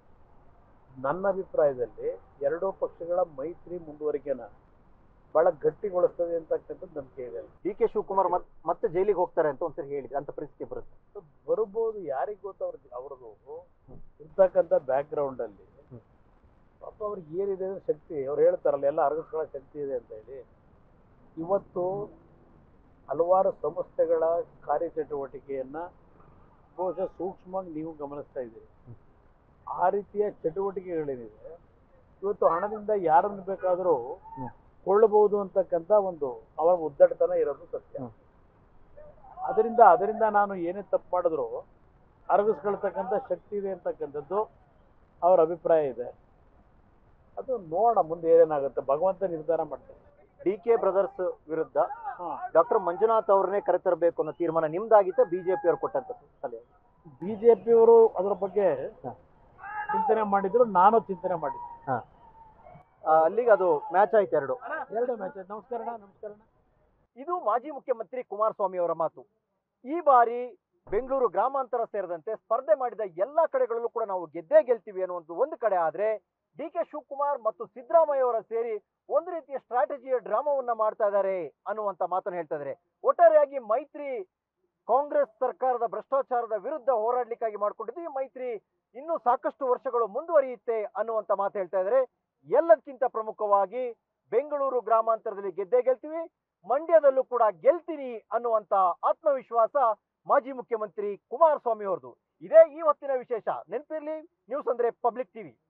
ನನ್ನ ಅಭಿಪ್ರಾಯದಲ್ಲಿ ಎರಡೂ ಪಕ್ಷಗಳ ಮೈತ್ರಿ ಮುಂದುವರಿಕೆನ ಬಹಳ ಗಟ್ಟಿಗೊಳಿಸ್ತದೆ ಅಂತಕ್ಕಂಥದ್ದು ನಂಬಿಕೆ ಇದೆ ಡಿ ಕೆ ಶಿವಕುಮಾರ್ ಮತ್- ಮತ್ತೆ ಜೈಲಿಗೆ ಹೋಗ್ತಾರೆ ಅಂತ ಒಂದ್ಸರಿ ಹೇಳಿದ್ರು ಅಂತ ಪರಿಸ್ಥಿತಿ ಬರುತ್ತೆ ಬರ್ಬೋದು ಯಾರಿಗ್ ಗೊತ್ತು ಅವ್ರದ್ದು ಅವ್ರದ್ದು ಇರ್ತಕ್ಕಂಥ ಬ್ಯಾಕ್ಗ್ರೌಂಡ್ ಅಲ್ಲಿ ಹ್ಮ್. ಪಾಪ ಅವ್ರಿಗೆ ಏನಿದೆ ಅಂದ್ರೆ ಶಕ್ತಿ ಅವ್ರು ಹೇಳ್ತಾರಲ್ಲ ಎಲ್ಲ ಅರಗಿಸ್ಕೊಳ್ಳೋ ಶಕ್ತಿ ಇದೆ ಅಂತ ಹೇಳಿ ಇವತ್ತು ಹಲವಾರು ಸಂಸ್ಥೆಗಳ ಕಾರ್ಯಚಟುವಟಿಕೆಯನ್ನ ಬಹುಶಃ ಸೂಕ್ಷ್ಮವಾಗಿ ನೀವು ಗಮನಿಸ್ತಾ ಇದ್ದೀರಿ ಹ್ಮ್. ಆ ರೀತಿಯ ಚಟುವಟಿಕೆಗಳೇನಿದೆ ಇವತ್ತು ಹಣದಿಂದ ಯಾರನ್ನು ಬೇಕಾದರೂ ಹ್ಮ್. ಕೊಳ್ಳಬಹುದು ಅಂತಕ್ಕಂಥ ಒಂದು ಅವರ ಉದ್ದಟತನ ಇರೋದು ಸತ್ಯ ಹ್ಮ್. ಅದರಿಂದ ಅದರಿಂದ ನಾನು ಏನೇ ತಪ್ಪು ಮಾಡಿದ್ರು ಅರಗಿಸ್ಕೊಳ್ತಕ್ಕಂಥ ಶಕ್ತಿ ಇದೆ ಅಂತಕ್ಕಂಥದ್ದು ಅವರ ಅಭಿಪ್ರಾಯ ಇದೆ ಅದು ನೋಡೋಣ ಮುಂದೆ ಏನೇನಾಗುತ್ತೆ ಭಗವಂತ ನಿರ್ಧಾರ ಮಾಡ್ತಾರೆ ಡಿ ಕೆ ಬ್ರದರ್ಸ್ ವಿರುದ್ಧ ಹಾ ಡಾಕ್ಟರ್ ಮಂಜುನಾಥ್ ಅವ್ರನ್ನೇ ಕರೆತರಬೇಕು ಅನ್ನೋ ತೀರ್ಮಾನ ನಿಮ್ದಾಗಿತ್ತ ಬಿಜೆಪಿ ಅವ್ರು ಕೊಟ್ಟಂತ ಸಲಹೆ ಬಿಜೆಪಿಯವರು ಅದರ ಬಗ್ಗೆ ಹ. ಚಿಂತನೆ ಮಾಡಿದ್ರು ನಾನು ಚಿಂತನೆ ಮಾಡಿದ್ದೆ ಆ, ಅಲ್ಲಿಗೆ ಅದು ಮ್ಯಾಚ್ ಆಯ್ತು ಎರಡು ಎರಡು ಮ್ಯಾಚ್ ನಮಸ್ಕಾರ ಅಣ್ಣ, ನಮಸ್ಕಾರ ಅಣ್ಣ. ಇದು ಮಾಜಿ ಮುಖ್ಯಮಂತ್ರಿ ಕುಮಾರಸ್ವಾಮಿ ಅವರ ಮಾತು ಈ ಬಾರಿ ಬೆಂಗಳೂರು ಗ್ರಾಮಾಂತರ ಸೇರಿದಂತೆ ಸ್ಪರ್ಧೆ ಮಾಡಿದ ಎಲ್ಲಾ ಕಡೆಗಳಲ್ಲೂ ಕೂಡ ನಾವು ಗೆದ್ದೇ ಗೆಲ್ತೀವಿ ಅನ್ನುವಂಥ ಒಂದು ಕಡೆ ಆದ್ರೆ ಡಿ ಕೆ ಶಿವಕುಮಾರ್ ಮತ್ತು ಸಿದ್ದರಾಮಯ್ಯ ಅವರ ಸೇರಿ ಒಂದು ರೀತಿಯ ಸ್ಟ್ರಾಟಜಿಯ ಡ್ರಾಮಾವನ್ನ ಮಾಡ್ತಾ ಇದ್ದಾರೆ ಅನ್ನುವಂತ ಮಾತನ್ನು ಹೇಳ್ತಾ ಇದ್ದಾರೆ ಒಟ್ಟಾರೆಯಾಗಿ ಮೈತ್ರಿ ಕಾಂಗ್ರೆಸ್ ಸರ್ಕಾರದ ಭ್ರಷ್ಟಾಚಾರದ ವಿರುದ್ಧ ಹೋರಾಡ್ಲಿಕ್ಕಾಗಿ ಮಾಡ್ಕೊಂಡಿದ್ದು ಈ ಮೈತ್ರಿ ಇನ್ನೂ ಸಾಕಷ್ಟು ವರ್ಷಗಳು ಮುಂದುವರಿಯುತ್ತೆ ಅನ್ನುವಂತ ಮಾತು ಹೇಳ್ತಾ ಇದ್ದಾರೆ ಎಲ್ಲದಕ್ಕಿಂತ ಪ್ರಮುಖವಾಗಿ ಬೆಂಗಳೂರು ಗ್ರಾಮಾಂತರದಲ್ಲಿ ಗೆದ್ದೇ ಗೆಲ್ತೀವಿ ಮಂಡ್ಯದಲ್ಲೂ ಕೂಡ ಗೆಲ್ತೀನಿ ಅನ್ನುವಂತ ಆತ್ಮವಿಶ್ವಾಸ ಮಾಜಿ ಮುಖ್ಯಮಂತ್ರಿ ಕುಮಾರಸ್ವಾಮಿ ಅವ್ರದ್ದು ಇದೇ ಈ ಹೊತ್ತಿನ ವಿಶೇಷ ನೆನಪಿರ್ಲಿ ನ್ಯೂಸ್ ಅಂದ್ರೆ ಪಬ್ಲಿಕ್ ಟಿವಿ